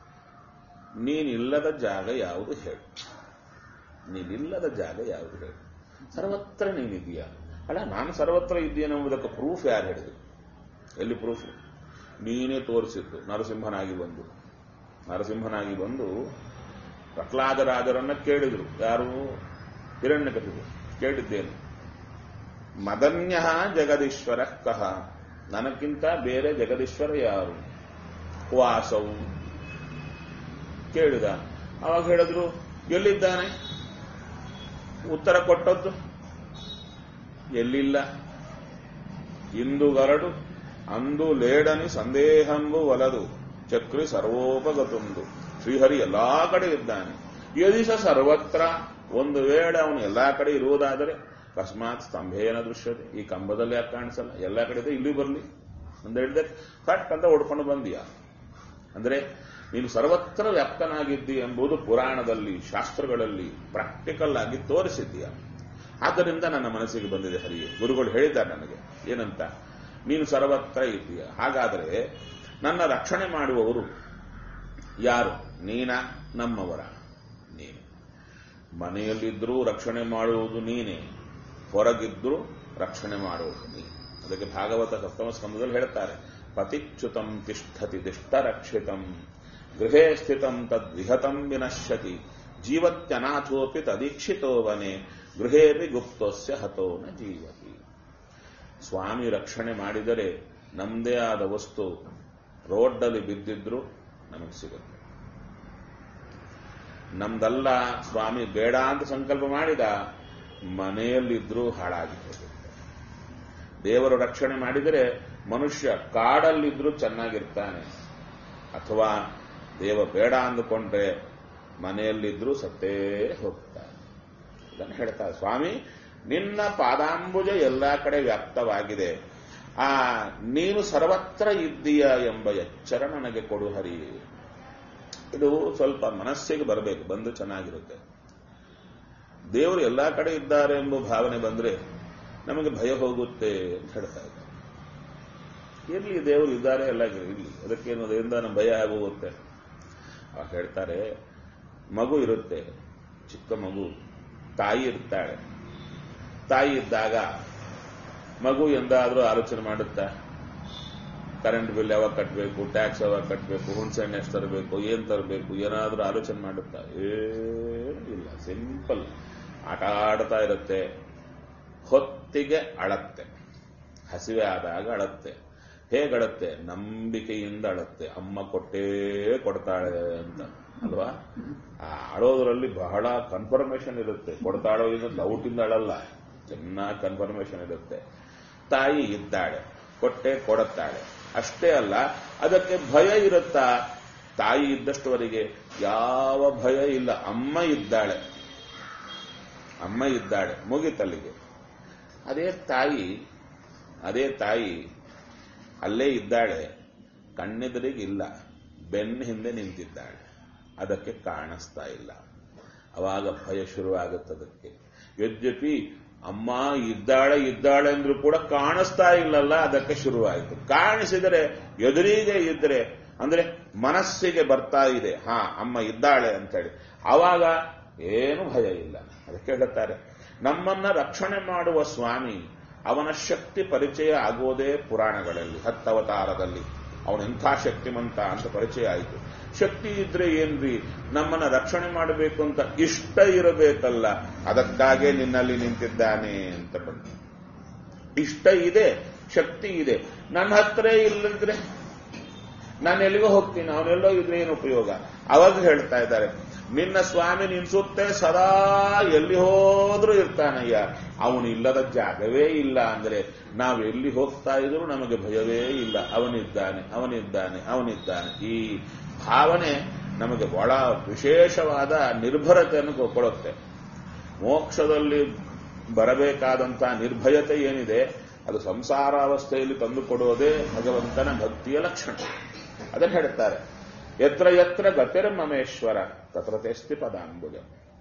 ನೀನಿಲ್ಲದ ಜಾಗ ಯಾವುದು ಹೇಳು ನೀನಿಲ್ಲದ ಜಾಗ ಯಾವುದು ಹೇಳು ಸರ್ವತ್ರ ನೀನಿದೆಯಾ ಅಲ್ಲ ನಾನು ಸರ್ವತ್ರ ಇದ್ದೇನೆಂಬುದಕ್ಕೆ ಪ್ರೂಫ್ ಯಾರು ಹೇಳಿದ್ರು ಎಲ್ಲಿ ಪ್ರೂಫ್ ನೀನೇ ತೋರಿಸಿದ್ದು ನರಸಿಂಹನಾಗಿ ಬಂದು ನರಸಿಂಹನಾಗಿ ಬಂದು ಪ್ರಹ್ಲಾದರಾಜರನ್ನ ಕೇಳಿದ್ರು ಯಾರು ಹಿರಣ್ಯಕಪಿಗಳು ಕೇಳಿದ್ದೇನೆ ಮದನ್ಯ ಜಗದೀಶ್ವರ ಕಹ ನನಕ್ಕಿಂತ ಬೇರೆ ಜಗದೀಶ್ವರ ಯಾರು ವಾಸವು ಕೇಳಿದ ಅವಾಗ ಹೇಳಿದ್ರು ಎಲ್ಲಿದ್ದಾನೆ ಉತ್ತರ ಕೊಟ್ಟದ್ದು ಎಲ್ಲಿಲ್ಲ ಇಂದುಗರಡು ಅಂದು ಲೇಡನಿ ಸಂದೇಹಂಬು ಒಲದು ಚಕ್ರಿ ಸರ್ವೋಪಗತುಂದು ಶ್ರೀಹರಿ ಎಲ್ಲಾ ಕಡೆ ಇದ್ದಾನೆ ಯದಿಸ ಸರ್ವತ್ರ ಒಂದು ವೇಳೆ ಅವನು ಎಲ್ಲಾ ಕಡೆ ಇರುವುದಾದರೆ ಅಕಸ್ಮಾತ್ ಸ್ತಂಭೇನ ದೃಶ್ಯತೆ ಈ ಕಂಬದಲ್ಲಿ ಯಾಕೆ ಕಾಣಿಸಲ್ಲ ಎಲ್ಲಾ ಕಡೆ ಇದೆ ಇಲ್ಲಿ ಬರಲಿ ಅಂತ ಹೇಳಿದೆ ಕಟ್ ಅಂತ ಓಡ್ಕೊಂಡು ಬಂದಿಯ ಅಂದ್ರೆ ನೀನು ಸರ್ವತ್ರ ವ್ಯಾಪ್ತನಾಗಿದ್ದಿ ಎಂಬುದು ಪುರಾಣದಲ್ಲಿ ಶಾಸ್ತ್ರಗಳಲ್ಲಿ ಪ್ರಾಕ್ಟಿಕಲ್ ಆಗಿ ತೋರಿಸಿದ್ದೀಯ ಆದ್ದರಿಂದ ನನ್ನ ಮನಸ್ಸಿಗೆ ಬಂದಿದೆ ಹರಿಯೇ ಗುರುಗಳು ಹೇಳಿದ್ದಾರೆ ನನಗೆ ಏನಂತ ನೀನು ಸರ್ವತ್ರ ಇದ್ದೀಯ ಹಾಗಾದರೆ ನನ್ನ ರಕ್ಷಣೆ ಮಾಡುವವರು ಯಾರು ನೀನ ನಮ್ಮವರ ನೀನು ಮನೆಯಲ್ಲಿದ್ದರೂ ರಕ್ಷಣೆ ಮಾಡುವುದು ನೀನೇ ಹೊರಗಿದ್ರೂ ರಕ್ಷಣೆ ಮಾಡುವುದು ನೀನು ಅದಕ್ಕೆ ಭಾಗವತ ಸಪ್ತಮ ಸ್ಕಂದದಲ್ಲಿ ಹೇಳ್ತಾರೆ ಪತಿಚ್ಯುತಂ ತಿಷ್ಠತಿ ದಿಷ್ಟರಕ್ಷಿತಂ ಗೃಹೇ ಸ್ಥಿತಂ ತದ್ವಿಹತಂ ವಿನಶ್ಯತಿ ಜೀವತ್ಯನಾಥೋಪಿ ತದೀಕ್ಷಿತೋ ವನೆ ಗೃಹೇಪಿ ಗುಪ್ತೋಸ್ಯ ಹತೋ ನ ಜೀವತಿ ಸ್ವಾಮಿ ರಕ್ಷಣೆ ಮಾಡಿದರೆ ನಮ್ಮದೇ ಆದ ವಸ್ತು ರೋಡ್ಡಲ್ಲಿ ಬಿದ್ದಿದ್ರು ನಮಗೆ ಸಿಗುತ್ತೆ ನಮ್ದಲ್ಲ ಸ್ವಾಮಿ ಬೇಡ ಅಂತ ಸಂಕಲ್ಪ ಮಾಡಿದ ಮನೆಯಲ್ಲಿದ್ರೂ ಹಾಳಾಗಿ ಹೋಗುತ್ತೆ ದೇವರು ರಕ್ಷಣೆ ಮಾಡಿದರೆ ಮನುಷ್ಯ ಕಾಡಲ್ಲಿದ್ರೂ ಚೆನ್ನಾಗಿರ್ತಾನೆ ಅಥವಾ ದೇವ ಬೇಡ ಅಂದುಕೊಂಡ್ರೆ ಮನೆಯಲ್ಲಿದ್ರೂ ಸತ್ತೇ ಹೋಗ್ತಾನೆ ಇದನ್ನು ಹೇಳ್ತಾರೆ ಸ್ವಾಮಿ ನಿನ್ನ ಪಾದಾಂಬುಜ ಎಲ್ಲಾ ಕಡೆ ವ್ಯಾಪ್ತವಾಗಿದೆ ಆ ನೀನು ಸರ್ವತ್ರ ಇದ್ದೀಯ ಎಂಬ ಎಚ್ಚರ ನನಗೆ ಕೊಡು ಹರಿ ಇದು ಸ್ವಲ್ಪ ಮನಸ್ಸಿಗೆ ಬರಬೇಕು ಬಂದು ಚೆನ್ನಾಗಿರುತ್ತೆ ದೇವರು ಎಲ್ಲಾ ಕಡೆ ಇದ್ದಾರೆ ಎಂಬ ಭಾವನೆ ಬಂದ್ರೆ ನಮಗೆ ಭಯ ಹೋಗುತ್ತೆ ಅಂತ ಹೇಳ್ತಾ ಇದ್ದಾರೆ ಇರ್ಲಿ ದೇವರು ಇದ್ದಾರೆ ಎಲ್ಲ ಇರ್ಲಿ ಅದಕ್ಕೇನು ಅದರಿಂದ ನಮ್ಮ ಭಯ ಆಗೋಗುತ್ತೆ ಅವಾಗ ಹೇಳ್ತಾರೆ ಮಗು ಇರುತ್ತೆ ಚಿಕ್ಕ ಮಗು ತಾಯಿ ಇರ್ತಾಳೆ ತಾಯಿ ಇದ್ದಾಗ ಮಗು ಎಂದಾದ್ರೂ ಆಲೋಚನೆ ಮಾಡುತ್ತಾ ಕರೆಂಟ್ ಬಿಲ್ ಯಾವಾಗ ಕಟ್ಟಬೇಕು ಟ್ಯಾಕ್ಸ್ ಯಾವಾಗ ಕಟ್ಟಬೇಕು ಹುಣಸೆಹಣ್ಣು ಎಷ್ಟು ತರಬೇಕು ಏನ್ ತರಬೇಕು ಏನಾದ್ರೂ ಆಲೋಚನೆ ಮಾಡುತ್ತಾ ಏನೂ ಇಲ್ಲ ಸಿಂಪಲ್ ಆಟ ಆಡ್ತಾ ಇರುತ್ತೆ ಹೊತ್ತಿಗೆ ಅಳತ್ತೆ ಹಸಿವೆ ಆದಾಗ ಅಳತ್ತೆ ಹೇಗಳತ್ತೆ ನಂಬಿಕೆಯಿಂದ ಅಳತ್ತೆ ಅಮ್ಮ ಕೊಟ್ಟೇ ಕೊಡ್ತಾಳೆ ಅಂತ ಅಲ್ವಾ ಆ ಅಳೋದ್ರಲ್ಲಿ ಬಹಳ ಕನ್ಫರ್ಮೇಶನ್ ಇರುತ್ತೆ ಕೊಡ್ತಾಳೋ ಇದು ಡೌಟಿಂದ ಅಳಲ್ಲ ಚೆನ್ನಾಗಿ ಕನ್ಫರ್ಮೇಶನ್ ಇರುತ್ತೆ ತಾಯಿ ಇದ್ದಾಳೆ ಕೊಟ್ಟೆ ಕೊಡುತ್ತಾಳೆ ಅಷ್ಟೇ ಅಲ್ಲ ಅದಕ್ಕೆ ಭಯ ಇರುತ್ತಾ ತಾಯಿ ಇದ್ದಷ್ಟುವರೆಗೆ ಯಾವ ಭಯ ಇಲ್ಲ ಅಮ್ಮ ಇದ್ದಾಳೆ ಅಮ್ಮ ಇದ್ದಾಳೆ ಮುಗಿತಲ್ಲಿಗೆ ಅದೇ ತಾಯಿ ಅದೇ ತಾಯಿ ಅಲ್ಲೇ ಇದ್ದಾಳೆ ಕಣ್ಣೆದುರಿಗೆ ಇಲ್ಲ ಬೆನ್ನ ಹಿಂದೆ ನಿಂತಿದ್ದಾಳೆ ಅದಕ್ಕೆ ಕಾಣಿಸ್ತಾ ಇಲ್ಲ ಅವಾಗ ಭಯ ಶುರುವಾಗುತ್ತದಕ್ಕೆ ಯದ್ಯಪಿ ಅಮ್ಮ ಇದ್ದಾಳೆ ಇದ್ದಾಳೆ ಅಂದ್ರೂ ಕೂಡ ಕಾಣಿಸ್ತಾ ಇಲ್ಲಲ್ಲ ಅದಕ್ಕೆ ಶುರುವಾಯಿತು ಕಾಣಿಸಿದರೆ ಎದುರಿಗೆ ಇದ್ರೆ ಅಂದ್ರೆ ಮನಸ್ಸಿಗೆ ಬರ್ತಾ ಇದೆ ಹಾ ಅಮ್ಮ ಇದ್ದಾಳೆ ಅಂತೇಳಿ ಆವಾಗ ಏನು ಭಯ ಇಲ್ಲ ಅದಕ್ಕೆ ಹೇಳುತ್ತಾರೆ ನಮ್ಮನ್ನ ರಕ್ಷಣೆ ಮಾಡುವ ಸ್ವಾಮಿ ಅವನ ಶಕ್ತಿ ಪರಿಚಯ ಆಗೋದೇ ಪುರಾಣಗಳಲ್ಲಿ ಹತ್ತವತಾರದಲ್ಲಿ ಅವನೆಂಥ ಶಕ್ತಿಮಂತ ಅಂತ ಪರಿಚಯ ಆಯಿತು ಶಕ್ತಿ ಇದ್ರೆ ಏನ್ರಿ ನಮ್ಮನ್ನ ರಕ್ಷಣೆ ಮಾಡಬೇಕು ಅಂತ ಇಷ್ಟ ಇರಬೇಕಲ್ಲ ಅದಕ್ಕಾಗೇ ನಿನ್ನಲ್ಲಿ ನಿಂತಿದ್ದಾನೆ ಅಂತ ಬಂತು ಇಷ್ಟ ಇದೆ ಶಕ್ತಿ ಇದೆ ನನ್ನ ಹತ್ರ ಇಲ್ಲದ್ರೆ ನಾನು ಎಲ್ಲಿಗೋ ಹೋಗ್ತೀನಿ ಅವನೆಲ್ಲೋ ಇದ್ರೆ ಏನು ಉಪಯೋಗ ಅವಾಗ ಹೇಳ್ತಾ ಇದ್ದಾರೆ ನಿನ್ನ ಸ್ವಾಮಿ ನಿನ್ ಸುತ್ತೆ ಸದಾ ಎಲ್ಲಿ ಹೋದ್ರೂ ಇರ್ತಾನಯ್ಯ ಅವನು ಇಲ್ಲದ ಜಾಗವೇ ಇಲ್ಲ ಅಂದ್ರೆ ನಾವು ಎಲ್ಲಿ ಹೋಗ್ತಾ ಇದ್ರು ನಮಗೆ ಭಯವೇ ಇಲ್ಲ ಅವನಿದ್ದಾನೆ ಅವನಿದ್ದಾನೆ ಅವನಿದ್ದಾನೆ ಈ ಭಾವನೆ ನಮಗೆ ಬಹಳ ವಿಶೇಷವಾದ ನಿರ್ಭರತೆಯನ್ನು ಕೊಡುತ್ತೆ ಮೋಕ್ಷದಲ್ಲಿ ಬರಬೇಕಾದಂತ ನಿರ್ಭಯತೆ ಏನಿದೆ ಅದು ಸಂಸಾರಾವಸ್ಥೆಯಲ್ಲಿ ತಂದುಕೊಡೋದೇ ಭಗವಂತನ ಭಕ್ತಿಯ ಲಕ್ಷಣ ಅದನ್ನು ಹೇಳುತ್ತಾರೆ ಎತ್ರ ಎತ್ರ ಗತಿರ್ಮಮೇಶ್ವರ ತತ್ರ ತೆಸ್ತಿ ಪದಾಂಬುಜ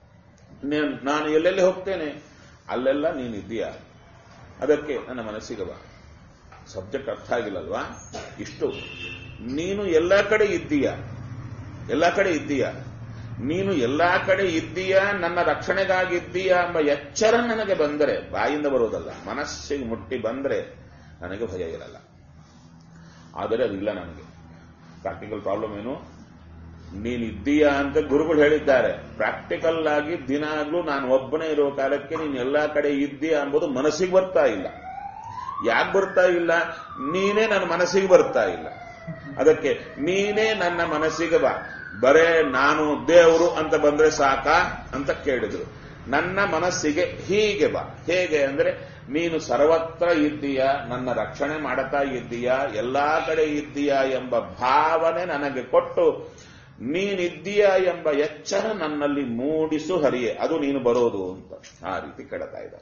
ನಾನು ಎಲ್ಲೆಲ್ಲಿ ಹೋಗ್ತೇನೆ ಅಲ್ಲೆಲ್ಲ ನೀನಿದ್ದೀಯ ಅದಕ್ಕೆ ನನ್ನ ಮನಸ್ಸಿಗೆ ಬಾ ಸಬ್ಜೆಕ್ಟ್ ಅರ್ಥ ಆಗಿಲ್ಲಲ್ವಾ ಇಷ್ಟು ನೀನು ಎಲ್ಲ ಕಡೆ ಇದ್ದೀಯ ಎಲ್ಲ ಕಡೆ ಇದ್ದೀಯ ನೀನು ಎಲ್ಲಾ ಕಡೆ ಇದ್ದೀಯ ನನ್ನ ರಕ್ಷಣೆಗಾಗಿದ್ದೀಯ ಎಂಬ ಎಚ್ಚರ ನನಗೆ ಬಂದರೆ ಬಾಯಿಂದ ಬರುವುದಲ್ಲ ಮನಸ್ಸಿಗೆ ಮುಟ್ಟಿ ಬಂದರೆ ನನಗೆ ಭಯ ಇರಲ್ಲ ಆದರೆ ಅದಿಲ್ಲ ನನಗೆ ಪ್ರಾಕ್ಟಿಕಲ್ ಪ್ರಾಬ್ಲಮ್ ಏನು ನೀನಿದ್ದೀಯಾ ಅಂತ ಗುರುಗಳು ಹೇಳಿದ್ದಾರೆ ಪ್ರಾಕ್ಟಿಕಲ್ ಆಗಿ ದಿನಾಗ್ಲೂ ನಾನು ಒಬ್ಬನೇ ಇರೋ ಕಾಲಕ್ಕೆ ನೀನು ಎಲ್ಲಾ ಕಡೆ ಇದ್ದೀಯಾ ಎಂಬುದು ಮನಸ್ಸಿಗೆ ಬರ್ತಾ ಇಲ್ಲ ಯಾಕೆ ಬರ್ತಾ ಇಲ್ಲ ನೀನೇ ನನ್ನ ಮನಸ್ಸಿಗೆ ಬರ್ತಾ ಇಲ್ಲ ಅದಕ್ಕೆ ನೀನೇ ನನ್ನ ಮನಸ್ಸಿಗೆ ಬಾ ಬರೇ ನಾನು ದೇವರು ಅಂತ ಬಂದ್ರೆ ಸಾಕ ಅಂತ ಕೇಳಿದ್ರು ನನ್ನ ಮನಸ್ಸಿಗೆ ಹೀಗೆ ಬಾ ಹೇಗೆ ಅಂದ್ರೆ ನೀನು ಸರ್ವತ್ರ ಇದ್ದೀಯಾ ನನ್ನ ರಕ್ಷಣೆ ಮಾಡುತ್ತಾ ಇದ್ದೀಯಾ ಎಲ್ಲಾ ಕಡೆ ಇದ್ದೀಯಾ ಎಂಬ ಭಾವನೆ ನನಗೆ ಕೊಟ್ಟು ನೀನಿದ್ದೀಯಾ ಎಂಬ ಎಚ್ಚರ ನನ್ನಲ್ಲಿ ಮೂಡಿಸು ಹರಿಯೇ ಅದು ನೀನು ಬರೋದು ಅಂತ ಆ ರೀತಿ ಕೆಡತಾ ಇದೆ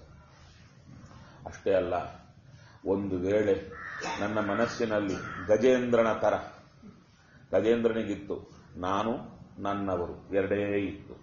ಅಷ್ಟೇ ಅಲ್ಲ ಒಂದು ವೇಳೆ ನನ್ನ ಮನಸ್ಸಿನಲ್ಲಿ ಗಜೇಂದ್ರನ ತರ ಗಜೇಂದ್ರನಿಗಿತ್ತು ನಾನು ನನ್ನವರು ಎರಡೇ ಇತ್ತು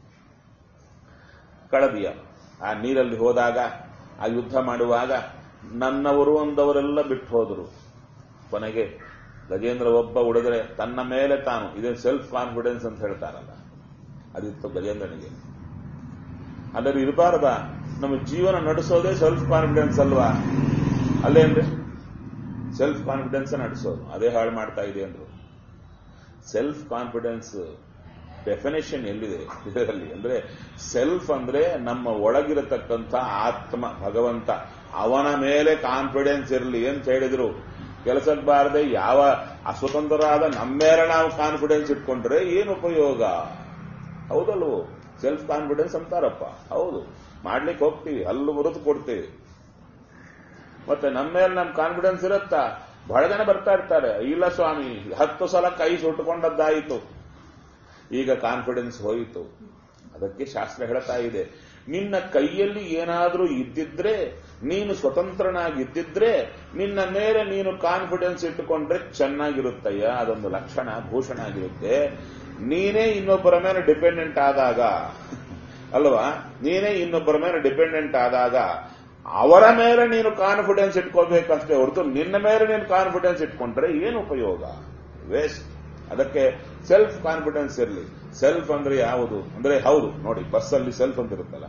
ಕಳದಿಯ ಆ ನೀರಲ್ಲಿ ಹೋದಾಗ ಆ ಯುದ್ಧ ಮಾಡುವಾಗ ನನ್ನವರು ಅಂದವರೆಲ್ಲ ಬಿಟ್ಟು ಹೋದರು ಕೊನೆಗೆ ಗಜೇಂದ್ರ ಒಬ್ಬ ಉಳಿದ್ರೆ ತನ್ನ ಮೇಲೆ ತಾನು ಇದೇ ಸೆಲ್ಫ್ ಕಾನ್ಫಿಡೆನ್ಸ್ ಅಂತ ಹೇಳ್ತಾರಲ್ಲ ಅದಿತ್ತು ಗಜೇಂದ್ರನಿಗೆ ಅದರ ಇರಬಾರ್ದ ನಮ್ಮ ಜೀವನ ನಡೆಸೋದೇ ಸೆಲ್ಫ್ ಕಾನ್ಫಿಡೆನ್ಸ್ ಅಲ್ವಾ ಅಲ್ಲೇನ್ರಿ ಸೆಲ್ಫ್ ಕಾನ್ಫಿಡೆನ್ಸ್ ನಡೆಸೋದು ಅದೇ ಹಾಳು ಮಾಡ್ತಾ ಇದೆ ಅಂದ್ರು ಸೆಲ್ಫ್ ಕಾನ್ಫಿಡೆನ್ಸ್ ಡೆಫಿನೇಷನ್ ಎಲ್ಲಿದೆ ಇದರಲ್ಲಿ ಅಂದ್ರೆ ಸೆಲ್ಫ್ ಅಂದ್ರೆ ನಮ್ಮ ಒಳಗಿರತಕ್ಕಂಥ ಆತ್ಮ ಭಗವಂತ ಅವನ ಮೇಲೆ ಕಾನ್ಫಿಡೆನ್ಸ್ ಇರಲಿ ಅಂತ ಹೇಳಿದ್ರು ಕೆಲಸಕ್ಕೆ ಬಾರದೆ ಯಾವ ಅಸ್ವತಂತ್ರರಾದ ನಮ್ಮ ಮೇಲೆ ನಾವು ಕಾನ್ಫಿಡೆನ್ಸ್ ಇಟ್ಕೊಂಡ್ರೆ ಏನು ಉಪಯೋಗ ಹೌದಲ್ವೋ ಸೆಲ್ಫ್ ಕಾನ್ಫಿಡೆನ್ಸ್ ಅಂತಾರಪ್ಪ ಹೌದು ಮಾಡ್ಲಿಕ್ಕೆ ಹೋಗ್ತೀವಿ ಹಲ್ಲು ಮುರಿದು ಕೊಡ್ತೀವಿ ಮತ್ತೆ ನಮ್ಮ ಮೇಲೆ ನಮ್ ಕಾನ್ಫಿಡೆನ್ಸ್ ಇರುತ್ತಾ ಬಹಳ ಜನ ಬರ್ತಾ ಇರ್ತಾರೆ ಇಲ್ಲ ಸ್ವಾಮಿ ಹತ್ತು ಸಲ ಕೈ ಸುಟ್ಟುಕೊಂಡದ್ದಾಯಿತು ಈಗ ಕಾನ್ಫಿಡೆನ್ಸ್ ಹೋಯಿತು ಅದಕ್ಕೆ ಶಾಸ್ತ್ರ ಹೇಳ್ತಾ ಇದೆ ನಿನ್ನ ಕೈಯಲ್ಲಿ ಏನಾದರೂ ಇದ್ದಿದ್ರೆ ನೀನು ಸ್ವತಂತ್ರನಾಗಿದ್ದಿದ್ರೆ ನಿನ್ನ ಮೇಲೆ ನೀನು ಕಾನ್ಫಿಡೆನ್ಸ್ ಇಟ್ಟುಕೊಂಡ್ರೆ ಚೆನ್ನಾಗಿರುತ್ತಯ್ಯ ಅದೊಂದು ಲಕ್ಷಣ ಭೂಷಣ ಆಗಿರುತ್ತೆ ನೀನೇ ಇನ್ನೊಬ್ಬರ ಮೇಲೆ ಡಿಪೆಂಡೆಂಟ್ ಆದಾಗ ಅಲ್ವಾ ನೀನೇ ಇನ್ನೊಬ್ಬರ ಮೇಲೆ ಡಿಪೆಂಡೆಂಟ್ ಆದಾಗ ಅವರ ಮೇಲೆ ನೀನು ಕಾನ್ಫಿಡೆನ್ಸ್ ಇಟ್ಕೋಬೇಕಷ್ಟೇ ಹೊರತು ನಿನ್ನ ಮೇಲೆ ನೀನು ಕಾನ್ಫಿಡೆನ್ಸ್ ಇಟ್ಕೊಂಡ್ರೆ ಏನು ಉಪಯೋಗ ವೇಸ್ಟ್ ಅದಕ್ಕೆ ಸೆಲ್ಫ್ ಕಾನ್ಫಿಡೆನ್ಸ್ ಇರಲಿ ಸೆಲ್ಫ್ ಅಂದ್ರೆ ಯಾವುದು ಅಂದ್ರೆ ಹೌದು ನೋಡಿ ಬಸ್ಸಲ್ಲಿ ಸೆಲ್ಫ್ ಅಂತ ಇರುತ್ತಲ್ಲ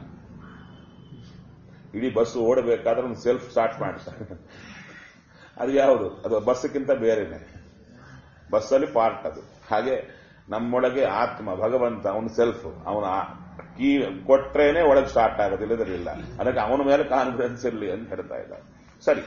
ಇಡೀ ಬಸ್ ಓಡಬೇಕಾದ್ರೆ ಒಂದು ಸೆಲ್ಫ್ ಸ್ಟಾರ್ಟ್ ಮಾಡ್ತಾರೆ ಅದು ಯಾವುದು ಅದು ಬಸ್ಗಿಂತ ಬೇರೆನೆ ಬಸ್ಸಲ್ಲಿ ಪಾರ್ಟ್ ಅದು ಹಾಗೆ ನಮ್ಮೊಳಗೆ ಆತ್ಮ ಭಗವಂತ ಅವನು ಸೆಲ್ಫ್ ಅವನ ಕೀ ಕೊಟ್ರೇನೆ ಒಳಗೆ ಸ್ಟಾರ್ಟ್ ಆಗೋದು ಇಲ್ಲದಿರಲಿಲ್ಲ ಅದಕ್ಕೆ ಅವನ ಮೇಲೆ ಕಾನ್ಫಿಡೆನ್ಸ್ ಇರಲಿ ಅಂತ ಹೇಳ್ತಾ ಇದ್ದಾರೆ ಸರಿ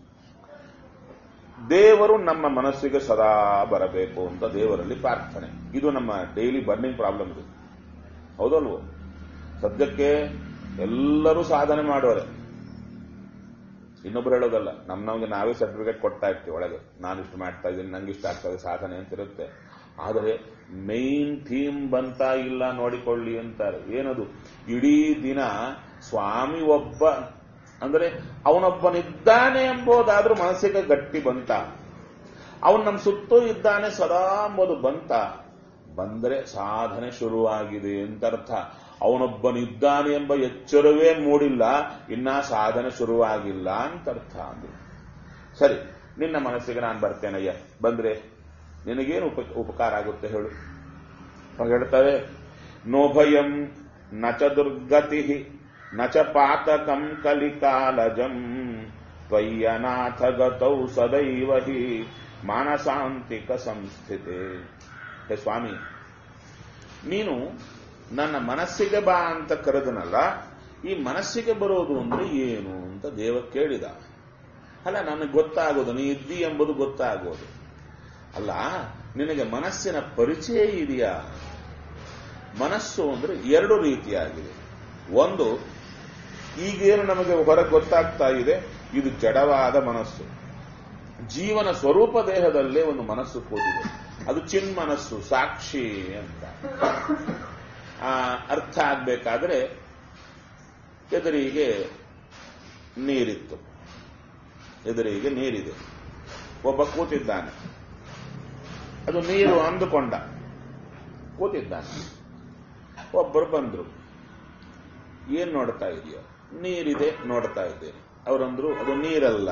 ದೇವರು ನಮ್ಮ ಮನಸ್ಸಿಗೆ ಸದಾ ಬರಬೇಕು ಅಂತ ದೇವರಲ್ಲಿ ಪ್ರಾರ್ಥನೆ ಇದು ನಮ್ಮ ಡೈಲಿ ಬರ್ನಿಂಗ್ ಪ್ರಾಬ್ಲಮ್ ಇದು ಹೌದಲ್ವೋ ಸದ್ಯಕ್ಕೆ ಎಲ್ಲರೂ ಸಾಧನೆ ಮಾಡೋರೆ ಇನ್ನೊಬ್ರು ಹೇಳೋದಲ್ಲ ನಮ್ ನಮ್ಗೆ ನಾವೇ ಸರ್ಟಿಫಿಕೇಟ್ ಕೊಡ್ತಾ ಇರ್ತೀವಿ ಒಳಗೆ ನಾನು ಇಷ್ಟು ಮಾಡ್ತಾ ಇದ್ದೀನಿ ನಂಗೆ ಇಷ್ಟ ಆಗ್ತದೆ ಸಾಧನೆ ಅಂತ ಇರುತ್ತೆ ಆದರೆ ಮೈನ್ ಥೀಮ್ ಬಂತ ಇಲ್ಲ ನೋಡಿಕೊಳ್ಳಿ ಅಂತಾರೆ ಏನದು ಇಡೀ ದಿನ ಸ್ವಾಮಿ ಒಬ್ಬ ಅಂದ್ರೆ ಅವನೊಬ್ಬನಿದ್ದಾನೆ ಎಂಬುದಾದ್ರೂ ಮನಸ್ಸಿಗೆ ಗಟ್ಟಿ ಬಂತ ಅವನು ನಮ್ಮ ಸುತ್ತೂ ಇದ್ದಾನೆ ಸದಾ ಎಂಬುದು ಬಂತ ಬಂದರೆ ಸಾಧನೆ ಶುರುವಾಗಿದೆ ಅಂತ ಅರ್ಥ ಅವನೊಬ್ಬನಿದ್ದಾನೆ ಎಂಬ ಎಚ್ಚರವೇ ಮೂಡಿಲ್ಲ ಇನ್ನ ಸಾಧನೆ ಶುರುವಾಗಿಲ್ಲ ಅಂತ ಅರ್ಥ ಅಂದ್ರು ಸರಿ ನಿನ್ನ ಮನಸ್ಸಿಗೆ ನಾನು ಬರ್ತೇನಯ್ಯ ಬಂದ್ರೆ ನಿನಗೇನು ಉಪ ಉಪಕಾರ ಆಗುತ್ತೆ ಹೇಳು ಅವಾಗ ಹೇಳ್ತಾರೆ ನೋಭಯಂ ನ ಚ ದುರ್ಗತಿ ನ ಚ ಪಾತಕಂ ಕಲಿಕಾಲಜಂ ತ್ವಯ್ಯನಾಥ ಗತೌ ಸದೈವ ಹಿ ಮಾನಸಾಂತಿಕ ಸಂಸ್ಥಿತೆ ಹೇ ಸ್ವಾಮಿ ನೀನು ನನ್ನ ಮನಸ್ಸಿಗೆ ಬಾ ಅಂತ ಕರೆದನಲ್ಲ ಈ ಮನಸ್ಸಿಗೆ ಬರೋದು ಅಂದ್ರೆ ಏನು ಅಂತ ದೇವ ಕೇಳಿದ ಅಲ್ಲ ನನಗೆ ಗೊತ್ತಾಗೋದು ನೀ ಇದ್ದಿ ಎಂಬುದು ಗೊತ್ತಾಗೋದು ಅಲ್ಲ ನಿನಗೆ ಮನಸ್ಸಿನ ಪರಿಚಯ ಇದೆಯಾ ಮನಸ್ಸು ಅಂದ್ರೆ ಎರಡು ರೀತಿಯಾಗಿದೆ ಒಂದು ಈಗೇನು ನಮಗೆ ಹೊರಗೆ ಗೊತ್ತಾಗ್ತಾ ಇದೆ ಇದು ಜಡವಾದ ಮನಸ್ಸು ಜೀವನ ಸ್ವರೂಪ ದೇಹದಲ್ಲೇ ಒಂದು ಮನಸ್ಸು ಕೂತಿದೆ ಅದು ಚಿನ್ಮನಸ್ಸು ಸಾಕ್ಷಿ ಅಂತ ಆ, ಅರ್ಥ ಆಗ್ಬೇಕಾದ್ರೆ ಎದುರಿಗೆ ನೀರಿತ್ತು ಎದುರಿಗೆ ನೀರಿದೆ ಒಬ್ಬ ಕೂತಿದ್ದಾನೆ ಅದು ನೀರು ಅಂದುಕೊಂಡ ಕೂತಿದ್ದಾನೆ ಒಬ್ಬರು ಬಂದ್ರು ಏನ್ ನೋಡ್ತಾ ಇದೆಯೋ ನೀರಿದೆ ನೋಡ್ತಾ ಇದ್ದೇನೆ ಅವರಂದ್ರು ಅದು ನೀರಲ್ಲ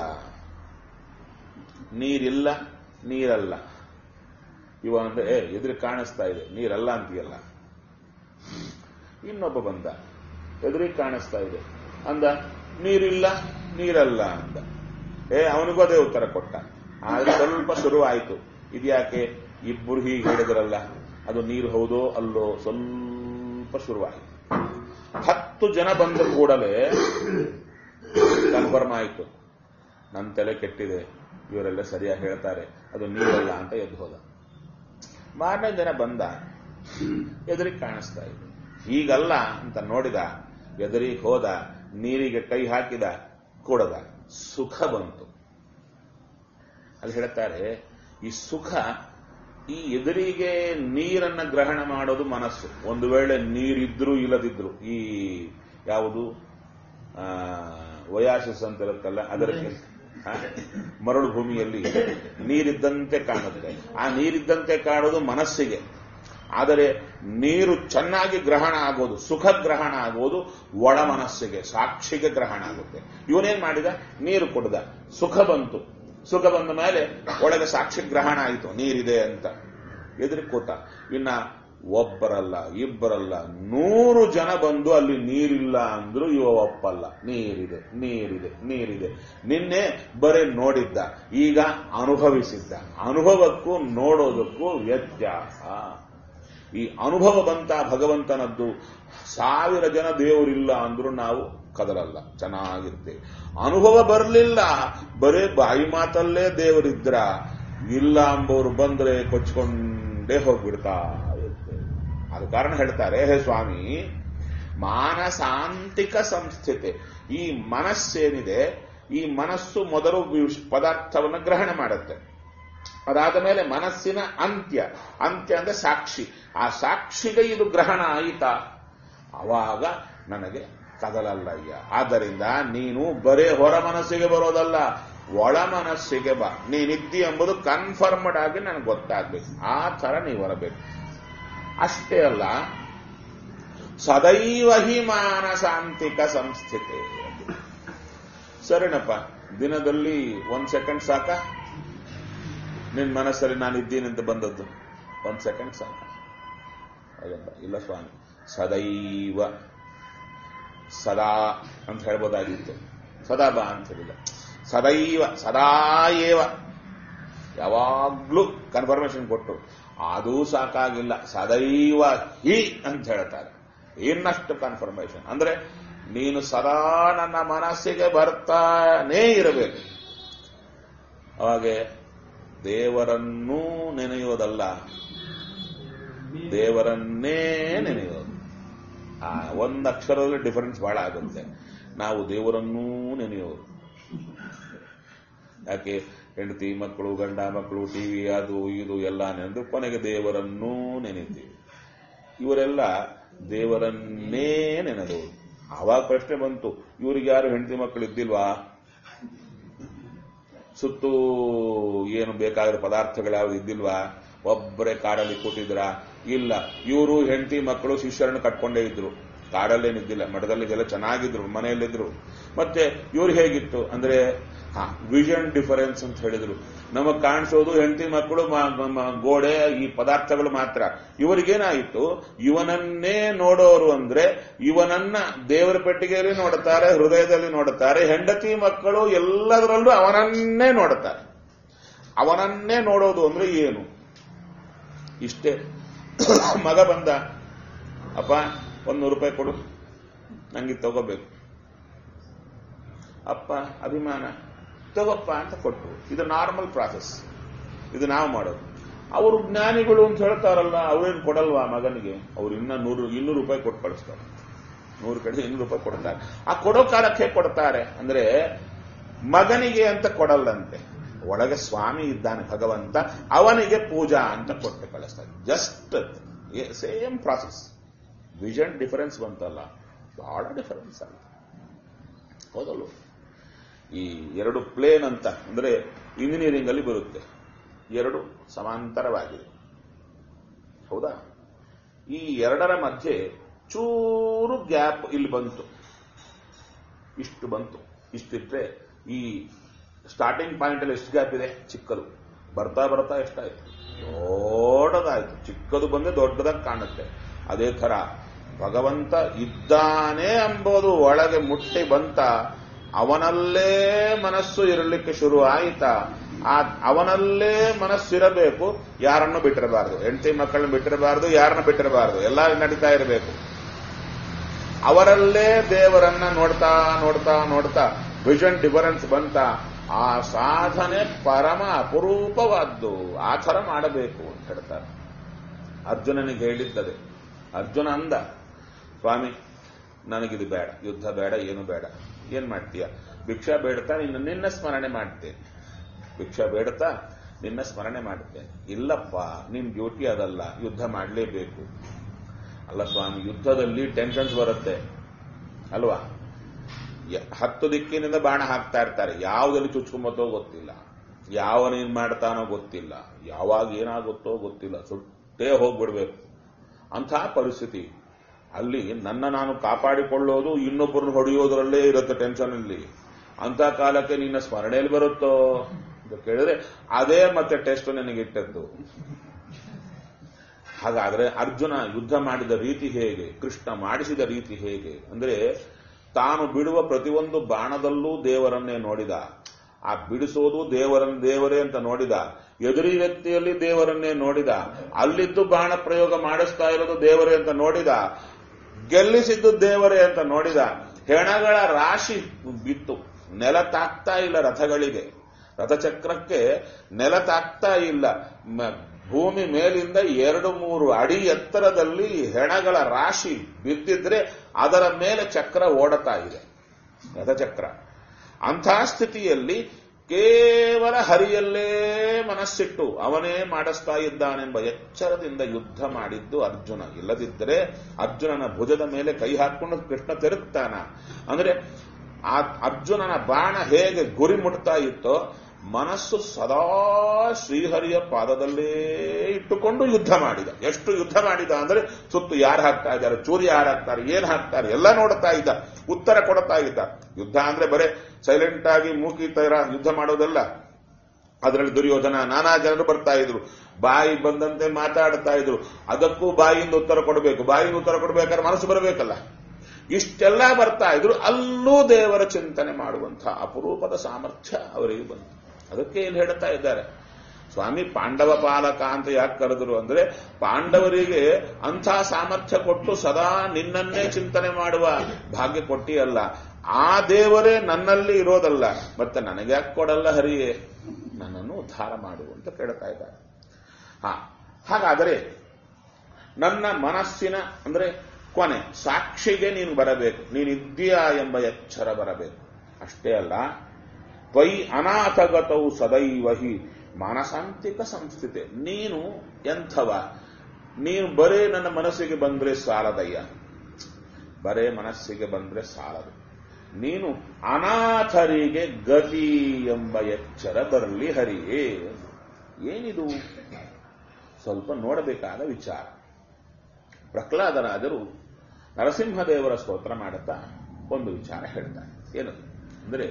ನೀರಿಲ್ಲ ನೀರಲ್ಲ ಇವ ಅಂದ್ರೆ ಏ ಎದುರು ಕಾಣಿಸ್ತಾ ಇದೆ ನೀರಲ್ಲ ಅಂತೀಯಲ್ಲ ಇನ್ನೊಬ್ಬ ಬಂದ ಎದುರಿಗೆ ಕಾಣಿಸ್ತಾ ಇದೆ ಅಂದ ನೀರಿಲ್ಲ ನೀರಲ್ಲ ಅಂದ ಏ ಅವನಿಗೂ ಅದೇ ಉತ್ತರ ಕೊಟ್ಟ ಆದ್ರೆ ಸ್ವಲ್ಪ ಶುರುವಾಯಿತು ಇದ್ಯಾಕೆ ಇಬ್ಬರು ಹೀಗೆ ಹೇಳಿದ್ರಲ್ಲ ಅದು ನೀರು ಹೌದೋ ಅಲ್ಲೋ ಸ್ವಲ್ಪ ಶುರುವಾಯಿತು ಹತ್ತು ಜನ ಬಂದ ಕೂಡಲೇ ಕನ್ಫರ್ಮ್ ಆಯಿತು ನನ್ನ ತಲೆ ಕೆಟ್ಟಿದೆ ಇವರೆಲ್ಲ ಸರಿಯಾಗಿ ಹೇಳ್ತಾರೆ ಅದು ನೀರಲ್ಲ ಅಂತ ಎದ್ದು ಹೋದ ಮಾರನೇ ದಿನ ಬಂದ ಎದುರಿಗೆ ಕಾಣಿಸ್ತಾ ಇದೆ ಈಗಲ್ಲ ಅಂತ ನೋಡಿದ ಎದುರಿಗೆ ಹೋದ ನೀರಿಗೆ ಕೈ ಹಾಕಿದ ಕೂಡದ ಸುಖ ಬಂತು ಅಲ್ಲಿ ಹೇಳ್ತಾರೆ ಈ ಸುಖ ಈ ಎದುರಿಗೆ ನೀರನ್ನ ಗ್ರಹಣ ಮಾಡೋದು ಮನಸ್ಸು ಒಂದು ವೇಳೆ ನೀರಿದ್ರು ಇಲ್ಲದಿದ್ರು ಈ ಯಾವುದು ಆ, ವಯಾಸಿಸ್ ಅಂತ ಇರುತ್ತಲ್ಲ ಅದಕ್ಕೆ ಆ, ಮರಳು ಭೂಮಿಯಲ್ಲಿ ನೀರಿದ್ದಂತೆ ಕಾಣುತ್ತೆ ಆ ನೀರಿದ್ದಂತೆ ಕಾಣೋದು ಮನಸ್ಸಿಗೆ ಆದರೆ ನೀರು ಚೆನ್ನಾಗಿ ಗ್ರಹಣ ಆಗೋದು ಸುಖ ಗ್ರಹಣ ಆಗೋದು ಒಳ ಮನಸ್ಸಿಗೆ ಸಾಕ್ಷಿಗೆ ಗ್ರಹಣ ಆಗುತ್ತೆ ಇವನೇನ್ ಮಾಡಿದ ನೀರು ಕುಡ್ದ ಸುಖ ಬಂತು ಸುಖ ಬಂದ ಮೇಲೆ ಒಳಗೆ ಸಾಕ್ಷಿ ಗ್ರಹಣ ಆಯಿತು ನೀರಿದೆ ಅಂತ ಎದುರು ಕೂತ ಇನ್ನ ಒಬ್ಬರಲ್ಲ ಇಬ್ಬರಲ್ಲ ನೂರು ಜನ ಬಂದು ಅಲ್ಲಿ ನೀರಿಲ್ಲ ಅಂದ್ರು ಇವ ಒಪ್ಪಲ್ಲ ನೀರಿದೆ ನೀರಿದೆ ನೀರಿದೆ ನಿನ್ನೆ ಬರೀ ನೋಡಿದ್ದ ಈಗ ಅನುಭವಿಸಿದ್ದ ಅನುಭವಕ್ಕೂ ನೋಡೋದಕ್ಕೂ ವ್ಯತ್ಯಾಸ ಈ ಅನುಭವ ಬಂತ ಭಗವಂತನದ್ದು ಸಾವಿರ ಜನ ದೇವರಿಲ್ಲ ಅಂದ್ರೂ ನಾವು ಕದಲಲ್ಲ ಚೆನ್ನಾಗಿರ್ತೇವೆ ಅನುಭವ ಬರಲಿಲ್ಲ ಬರೇ ಬಾಯಿ ಮಾತಲ್ಲೇ ದೇವರಿದ್ರ ಇಲ್ಲ ಅಂಬೋರು ಬಂದ್ರೆ ಕೊಚ್ಕೊಂಡೇ ಹೋಗ್ಬಿಡ್ತಾ ಇರ್ತೇವೆ ಅದು ಕಾರಣ ಹೇಳ್ತಾರೆ ಹೇ ಸ್ವಾಮಿ ಮಾನಸಾಂತಿಕ ಸಂಸ್ಥಿತೆ ಈ ಮನಸ್ಸೇನಿದೆ ಈ ಮನಸ್ಸು ಮೊದಲು ವಿಶ್- ಪದಾರ್ಥವನ್ನು ಗ್ರಹಣ ಮಾಡುತ್ತೆ ಅದಾದ ಮೇಲೆ ಮನಸ್ಸಿನ ಅಂತ್ಯ ಅಂತ್ಯ ಅಂದ್ರೆ ಸಾಕ್ಷಿ ಆ ಸಾಕ್ಷಿಗೆ ಇದು ಗ್ರಹಣ ಆಯಿತಾ ಅವಾಗ ನನಗೆ ಕದಲಲ್ಲಯ್ಯ ಆದ್ದರಿಂದ ನೀನು ಬರೇ ಹೊರ ಮನಸ್ಸಿಗೆ ಬರೋದಲ್ಲ ಒಳ ಮನಸ್ಸಿಗೆ ಬಾ ನೀನಿದ್ದಿ ಎಂಬುದು ಕನ್ಫರ್ಮ್ಡ್ ಆಗಿ ನನಗೆ ಗೊತ್ತಾಗ್ಬೇಕು ಆ ತರ ನೀವು ಬರಬೇಕು ಅಷ್ಟೇ ಅಲ್ಲ ಸದೈವ ಹಿ ಮಾನಸಾಂತಿಕ ಸಂಸ್ಥಿತೆ ಸರಿನಪ್ಪ ದಿನದಲ್ಲಿ ಒಂದ್ ಸೆಕೆಂಡ್ ಸಾಕ ನಿನ್ ಮನಸ್ಸಲ್ಲಿ ನಾನು ಇದ್ದೀನಿ ಅಂತ ಬಂದದ್ದು ಒಂದ್ ಸೆಕೆಂಡ್ ಸಾಕ ಹಾಗಂತ ಇಲ್ಲ ಸ್ವಾಮಿ ಸದೈವ ಸದಾ ಅಂತ ಹೇಳ್ಬೋದಾಗಿತ್ತು ಸದಾ ಬಾ ಅಂತ ಹೇಳಿಲ್ಲ ಸದೈವ ಸದಾ ಏವ ಯಾವಾಗ್ಲೂ ಕನ್ಫರ್ಮೇಶನ್ ಕೊಟ್ಟು ಅದೂ ಸಾಕಾಗಿಲ್ಲ ಸದೈವ ಹಿ ಅಂತ ಹೇಳ್ತಾರೆ ಇನ್ನಷ್ಟು ಕನ್ಫರ್ಮೇಶನ್ ಅಂದ್ರೆ ನೀನು ಸದಾ ನನ್ನ ಮನಸ್ಸಿಗೆ ಬರ್ತಾನೇ ಇರಬೇಕು ಅವಾಗೆ ದೇವರನ್ನೂ ನೆನೆಯೋದಲ್ಲ ದೇವರನ್ನೇ ನೆನೆಯೋದು ಆ ಒಂದು ಅಕ್ಷರದಲ್ಲಿ ಡಿಫರೆನ್ಸ್ ಬಹಳ ಆಗುತ್ತೆ ನಾವು ದೇವರನ್ನೂ ನೆನೆಯೋದು ಯಾಕೆ ಹೆಂಡತಿ ಮಕ್ಕಳು ಗಂಡ ಮಕ್ಕಳು ಟಿವಿ ಅದು ಇದು ಎಲ್ಲ ನೆನೆದು ಕೊನೆಗೆ ದೇವರನ್ನೂ ನೆನೆತೀವಿ ಇವರೆಲ್ಲ ದೇವರನ್ನೇ ನೆನೆದವರು ಆವಾಗ ಪ್ರಶ್ನೆ ಬಂತು ಇವರಿಗೆ ಯಾರು ಹೆಂಡತಿ ಮಕ್ಕಳು ಇದ್ದಿಲ್ವಾ ಸುತ್ತು ಏನು ಬೇಕಾಗಿರೋ ಪದಾರ್ಥಗಳು ಇದ್ದಿಲ್ವಾ ಒಬ್ಬರೇ ಕಾಡಲ್ಲಿ ಕೂತಿದ್ರ ಇಲ್ಲ ಇವರು ಹೆಂಡತಿ ಮಕ್ಕಳು ಶಿಷ್ಯರನ್ನು ಕಟ್ಕೊಂಡೇ ಇದ್ರು ಕಾಡಲ್ಲೇನಿದ್ದಿಲ್ಲ ಮಠದಲ್ಲಿಗೆಲ್ಲ ಚೆನ್ನಾಗಿದ್ರು ಮನೆಯಲ್ಲಿದ್ರು ಮತ್ತೆ ಇವ್ರು ಹೇಗಿತ್ತು ಅಂದ್ರೆ ಹಾ ವಿಷನ್ ಡಿಫರೆನ್ಸ್ ಅಂತ ಹೇಳಿದ್ರು ನಮಗ್ ಕಾಣಿಸೋದು ಹೆಂಡತಿ ಮಕ್ಕಳು ಮ- ಮ- ಗೋಡೆ ಈ ಪದಾರ್ಥಗಳು ಮಾತ್ರ ಇವರಿಗೇನಾಯಿತು ಇವನನ್ನೇ ನೋಡೋರು ಅಂದ್ರೆ ಇವನನ್ನ ದೇವರ ಪೆಟ್ಟಿಗೆಯಲ್ಲಿ ನೋಡುತ್ತಾರೆ ಹೃದಯದಲ್ಲಿ ನೋಡುತ್ತಾರೆ ಹೆಂಡತಿ ಮಕ್ಕಳು ಎಲ್ಲದರಲ್ಲೂ ಅವನನ್ನೇ ನೋಡುತ್ತಾರೆ ಅವನನ್ನೇ ನೋಡೋದು ಅಂದ್ರೆ ಏನು ಇಷ್ಟೇ ಮಗ ಬಂದ ಅಪ್ಪ ಒಂದು ನೂರು ರೂಪಾಯಿ ಕೊಡು ನಂಗೆ ಇದ್ ತಗೋಬೇಕು ಅಪ್ಪ ಅಭಿಮಾನ ತಗೋಪ್ಪ ಅಂತ ಕೊಟ್ಟು ಇದು ನಾರ್ಮಲ್ ಪ್ರಾಸೆಸ್ ಇದು ನಾವು ಮಾಡೋದು ಅವರು ಜ್ಞಾನಿಗಳು ಅಂತ ಹೇಳ್ತಾರಲ್ಲ ಅವ್ರೇನು ಕೊಡಲ್ವಾ ಮಗನಿಗೆ ಅವ್ರು ಇನ್ನ ನೂರು ಇನ್ನೂರು ರೂಪಾಯಿ ಕೊಟ್ಟು ಕಳಿಸ್ತಾರೆ ನೂರು ಕಡೆ ಇನ್ನೂರು ರೂಪಾಯಿ ಕೊಡ್ತಾರೆ ಆ ಕೊಡೋ ಕಾಲಕ್ಕೆ ಹೇಗೆ ಕೊಡ್ತಾರೆ ಅಂದ್ರೆ ಮಗನಿಗೆ ಅಂತ ಕೊಡಲ್ಲಂತೆ ಒಳಗೆ ಸ್ವಾಮಿ ಇದ್ದಾನೆ ಭಗವಂತ ಅವನಿಗೆ ಪೂಜಾ ಅಂತ ಕೊಟ್ಟು ಕಳಿಸ್ತಾರೆ just same process vision difference ಬಂತಲ್ಲ ಬಹಳ ಡಿಫರೆನ್ಸ್ ಆಗುತ್ತೆ ಹೌದಲ್ವ ಈ ಎರಡು ಪ್ಲೇನ್ ಅಂತ ಅಂದ್ರೆ ಇಂಜಿನಿಯರಿಂಗ್ ಅಲ್ಲಿ ಬರುತ್ತೆ ಎರಡು ಸಮಾಂತರವಾಗಿದೆ ಹೌದಾ ಈ ಎರಡರ ಮಧ್ಯೆ ಚೂರು ಗ್ಯಾಪ್ ಇಲ್ಲಿ ಬಂತು ಇಷ್ಟು ಬಂತು ಇಷ್ಟಿಟ್ರೆ ಈ ಸ್ಟಾರ್ಟಿಂಗ್ ಪಾಯಿಂಟ್ ಅಲ್ಲಿ ಎಷ್ಟು ಗ್ಯಾಪ್ ಇದೆ ಚಿಕ್ಕದು ಬರ್ತಾ ಬರ್ತಾ ಎಷ್ಟಾಯ್ತು ದೊಡ್ಡದಾಯ್ತು ಚಿಕ್ಕದು ಬಂದ್ರೆ ದೊಡ್ಡದಾಗಿ ಕಾಣುತ್ತೆ ಅದೇ ತರ ಭಗವಂತ ಇದ್ದಾನೆ ಎಂಬುದು ಒಳಗೆ ಮುಟ್ಟಿ ಬಂತ ಅವನಲ್ಲೇ ಮನಸ್ಸು ಇರಲಿಕ್ಕೆ ಶುರು ಆಯಿತಾ ಆ ಅವನಲ್ಲೇ ಮನಸ್ಸಿರಬೇಕು ಯಾರನ್ನು ಬಿಟ್ಟಿರಬಾರದು ಹೆಂಡತಿ ಮಕ್ಕಳನ್ನು ಬಿಟ್ಟಿರಬಾರದು ಯಾರನ್ನ ಬಿಟ್ಟಿರಬಾರದು ಎಲ್ಲ ನಡೀತಾ ಇರಬೇಕು ಅವರಲ್ಲೇ ದೇವರನ್ನ ನೋಡ್ತಾ ನೋಡ್ತಾ ನೋಡ್ತಾ ವಿಷನ್ ಡಿಫರೆನ್ಸ್ ಬಂತ ಆ ಸಾಧನೆ ಪರಮ ಅಪರೂಪವಾದ್ದು ಆ ಥರ ಮಾಡಬೇಕು ಅಂತ ಹೇಳ್ತಾರೆ ಅರ್ಜುನನಿಗೆ ಹೇಳಿದ್ದದೆ ಅರ್ಜುನ ಅಂದ ಸ್ವಾಮಿ ನನಗಿದು ಬೇಡ ಯುದ್ಧ ಬೇಡ ಏನು ಬೇಡ ಏನ್ ಮಾಡ್ತೀಯ ಭಿಕ್ಷಾ ಬೇಡ್ತಾ ನಿನ್ನ ನಿನ್ನ ಸ್ಮರಣೆ ಮಾಡ್ತೇನೆ ಭಿಕ್ಷಾ ಬೇಡ್ತಾ ನಿನ್ನ ಸ್ಮರಣೆ ಮಾಡ್ತೇನೆ ಇಲ್ಲಪ್ಪ ನಿನ್ ಡ್ಯೂಟಿ ಅದಲ್ಲ ಯುದ್ಧ ಮಾಡಲೇಬೇಕು ಅಲ್ಲ ಸ್ವಾಮಿ ಯುದ್ಧದಲ್ಲಿ ಟೆನ್ಷನ್ಸ್ ಬರುತ್ತೆ ಅಲ್ವಾ ಯ- ಹತ್ತು ದಿಕ್ಕಿನಿಂದ ಬಾಣ ಹಾಕ್ತಾ ಇರ್ತಾರೆ ಯಾವುದಲ್ಲಿ ಚುಚ್ಕೊಂಬತ್ತೋ ಗೊತ್ತಿಲ್ಲ ಯಾವನೇನ್ ಮಾಡ್ತಾನೋ ಗೊತ್ತಿಲ್ಲ ಯಾವಾಗ ಏನಾಗುತ್ತೋ ಗೊತ್ತಿಲ್ಲ ಸುಟ್ಟೇ ಹೋಗ್ಬಿಡ್ಬೇಕು ಅಂಥ ಪರಿಸ್ಥಿತಿ ಅಲ್ಲಿ ನನ್ನ ನಾನು ಕಾಪಾಡಿಕೊಳ್ಳೋದು ಇನ್ನೊಬ್ಬರನ್ನು ಹೊಡೆಯೋದ್ರಲ್ಲೇ ಇರುತ್ತೆ ಟೆನ್ಷನ್ ಅಲ್ಲಿ ಅಂತ ಕಾಲಕ್ಕೆ ನಿನ್ನ ಸ್ಮರಣೆಯಲ್ಲಿ ಬರುತ್ತೋ ಅಂತ ಕೇಳಿದ್ರೆ ಅದೇ ಮತ್ತೆ ಟೆಸ್ಟ್ ನನಗೆ ಇಟ್ಟದ್ದು ಹಾಗಾದ್ರೆ ಅರ್ಜುನ ಯುದ್ಧ ಮಾಡಿದ ರೀತಿ ಹೇಗೆ ಕೃಷ್ಣ ಮಾಡಿಸಿದ ರೀತಿ ಹೇಗೆ ಅಂದ್ರೆ ತಾನು ಬಿಡುವ ಪ್ರತಿಯೊಂದು ಬಾಣದಲ್ಲೂ ದೇವರನ್ನೇ ನೋಡಿದ ಆ ಬಿಡಿಸೋದು ದೇವರನ್ನ ದೇವರೇ ಅಂತ ನೋಡಿದ ಎದುರಿ ವ್ಯಕ್ತಿಯಲ್ಲಿ ದೇವರನ್ನೇ ನೋಡಿದ ಅಲ್ಲಿದ್ದು ಬಾಣ ಪ್ರಯೋಗ ಮಾಡಿಸ್ತಾ ಇರೋದು ದೇವರೇ ಅಂತ ನೋಡಿದ ಗೆಲ್ಲಿಸಿದ್ದು ದೇವರೇ ಅಂತ ನೋಡಿದ ಹೆಣಗಳ ರಾಶಿ ಬಿತ್ತು ನೆಲ ತಾಕ್ತಾ ಇಲ್ಲ ರಥಗಳಿಗೆ ರಥಚಕ್ರಕ್ಕೆ ನೆಲ ತಾಕ್ತಾ ಇಲ್ಲ ಮ- ಭೂಮಿ ಮೇಲಿಂದ ಎರಡು ಮೂರು ಅಡಿ ಎತ್ತರದಲ್ಲಿ ಹೆಣಗಳ ರಾಶಿ ಬಿದ್ದಿದ್ರೆ ಅದರ ಮೇಲೆ ಚಕ್ರ ಓಡತಾ ಇದೆ ರಥಚಕ್ರ ಅಂಥ ಸ್ಥಿತಿಯಲ್ಲಿ ಕೇವಲ ಹರಿಯಲ್ಲೇ ಮನಸ್ಸಿಟ್ಟು ಅವನೇ ಮಾಡಿಸ್ತಾ ಇದ್ದಾನೆಂಬ ಎಚ್ಚರದಿಂದ ಯುದ್ಧ ಮಾಡಿದ್ದು ಅರ್ಜುನ ಇಲ್ಲದಿದ್ದರೆ ಅರ್ಜುನನ ಭುಜದ ಮೇಲೆ ಕೈ ಹಾಕೊಂಡು ಕೃಷ್ಣ ತಿರುಗ್ತಾನ ಅಂದ್ರೆ ಆ ಅರ್ಜುನನ ಬಾಣ ಹೇಗೆ ಗುರಿ ಮುಟ್ತಾ ಇತ್ತೋ ಮನಸ್ಸು ಸದಾ ಶ್ರೀಹರಿಯ ಪಾದದಲ್ಲೇ ಇಟ್ಟುಕೊಂಡು ಯುದ್ಧ ಮಾಡಿದ ಎಷ್ಟು ಯುದ್ಧ ಮಾಡಿದ ಅಂದ್ರೆ ಸುತ್ತು ಯಾರು ಹಾಕ್ತಾ ಇದ್ದಾರೆ ಚೂರಿ ಯಾರು ಹಾಕ್ತಾರೆ ಏನ್ ಹಾಕ್ತಾರೆ ಎಲ್ಲ ನೋಡ್ತಾ ಇದ್ದ ಉತ್ತರ ಕೊಡ್ತಾ ಇದ್ದ ಯುದ್ಧ ಅಂದ್ರೆ ಬರೇ ಸೈಲೆಂಟ್ ಆಗಿ ಮೂಕಿ ತರ ಯುದ್ಧ ಮಾಡೋದಲ್ಲ ಅದರಲ್ಲಿ ದುರ್ಯೋಧನ ನಾನಾ ಜನರು ಬರ್ತಾ ಇದ್ರು ಬಾಯಿ ಬಂದಂತೆ ಮಾತಾಡ್ತಾ ಇದ್ರು ಅದಕ್ಕೂ ಬಾಯಿಯಿಂದ ಉತ್ತರ ಕೊಡಬೇಕು ಬಾಯಿಯಿಂದ ಉತ್ತರ ಕೊಡಬೇಕಾದ್ರೆ ಮನಸ್ಸು ಬರಬೇಕಲ್ಲ ಇಷ್ಟೆಲ್ಲ ಬರ್ತಾ ಇದ್ರು ಅಲ್ಲೂ ದೇವರ ಚಿಂತನೆ ಮಾಡುವಂತಹ ಅಪರೂಪದ ಸಾಮರ್ಥ್ಯ ಅವರಿಗೆ ಬಂತು ಅದಕ್ಕೆ ಇಲ್ಲಿ ಹೇಳ್ತಾ ಇದ್ದಾರೆ ಸ್ವಾಮಿ ಪಾಂಡವ ಪಾಲಕ ಅಂತ ಯಾಕೆ ಕರೆದ್ರು ಅಂದ್ರೆ ಪಾಂಡವರಿಗೆ ಅಂಥ ಸಾಮರ್ಥ್ಯ ಕೊಟ್ಟು ಸದಾ ನಿನ್ನನ್ನೇ ಚಿಂತನೆ ಮಾಡುವ ಭಾಗ್ಯ ಕೊಟ್ಟಿಯಲ್ಲ ಆ ದೇವರೇ ನನ್ನಲ್ಲಿ ಇರೋದಲ್ಲ ಮತ್ತೆ ನನಗೆ ಯಾಕೆ ಕೊಡಲ್ಲ ಹರಿಯೇ ನನ್ನನ್ನು ಉದ್ಧಾರ ಮಾಡು ಅಂತ ಕೇಳ್ತಾ ಇದ್ದಾರೆ ಹಾ ಹಾಗಾದರೆ ನನ್ನ ಮನಸ್ಸಿನ ಅಂದ್ರೆ ಕೊನೆ ಸಾಕ್ಷಿಗೆ ನೀನು ಬರಬೇಕು ನೀನಿದ್ದೀಯಾ ಎಂಬ ಎಚ್ಚರ ಬರಬೇಕು ಅಷ್ಟೇ ಅಲ್ಲ ತ್ವೈ ಅನಾಥಗತವು ಸದೈವ ಹಿ ಮಾನಸಾಂತಿಕ ಸಂಸ್ಥಿತೆ ನೀನು ಎಂಥವ ನೀನು ಬರೇ ನನ್ನ ಮನಸ್ಸಿಗೆ ಬಂದ್ರೆ ಸಾಲದಯ್ಯ ಬರೇ ಮನಸ್ಸಿಗೆ ಬಂದ್ರೆ ಸಾಲದು ನೀನು ಅನಾಥರಿಗೆ ಗತಿ ಎಂಬ ಎಚ್ಚರ ಬರಲಿ ಹರಿಯೇ ಏನಿದು ಸ್ವಲ್ಪ ನೋಡಬೇಕಾದ ವಿಚಾರ ಪ್ರಹ್ಲಾದರಾಜರು ನರಸಿಂಹದೇವರ ಸ್ತೋತ್ರ ಮಾಡುತ್ತಾ ಒಂದು ವಿಚಾರ ಹೇಳ್ತಾರೆ ಏನದು ಅಂದರೆ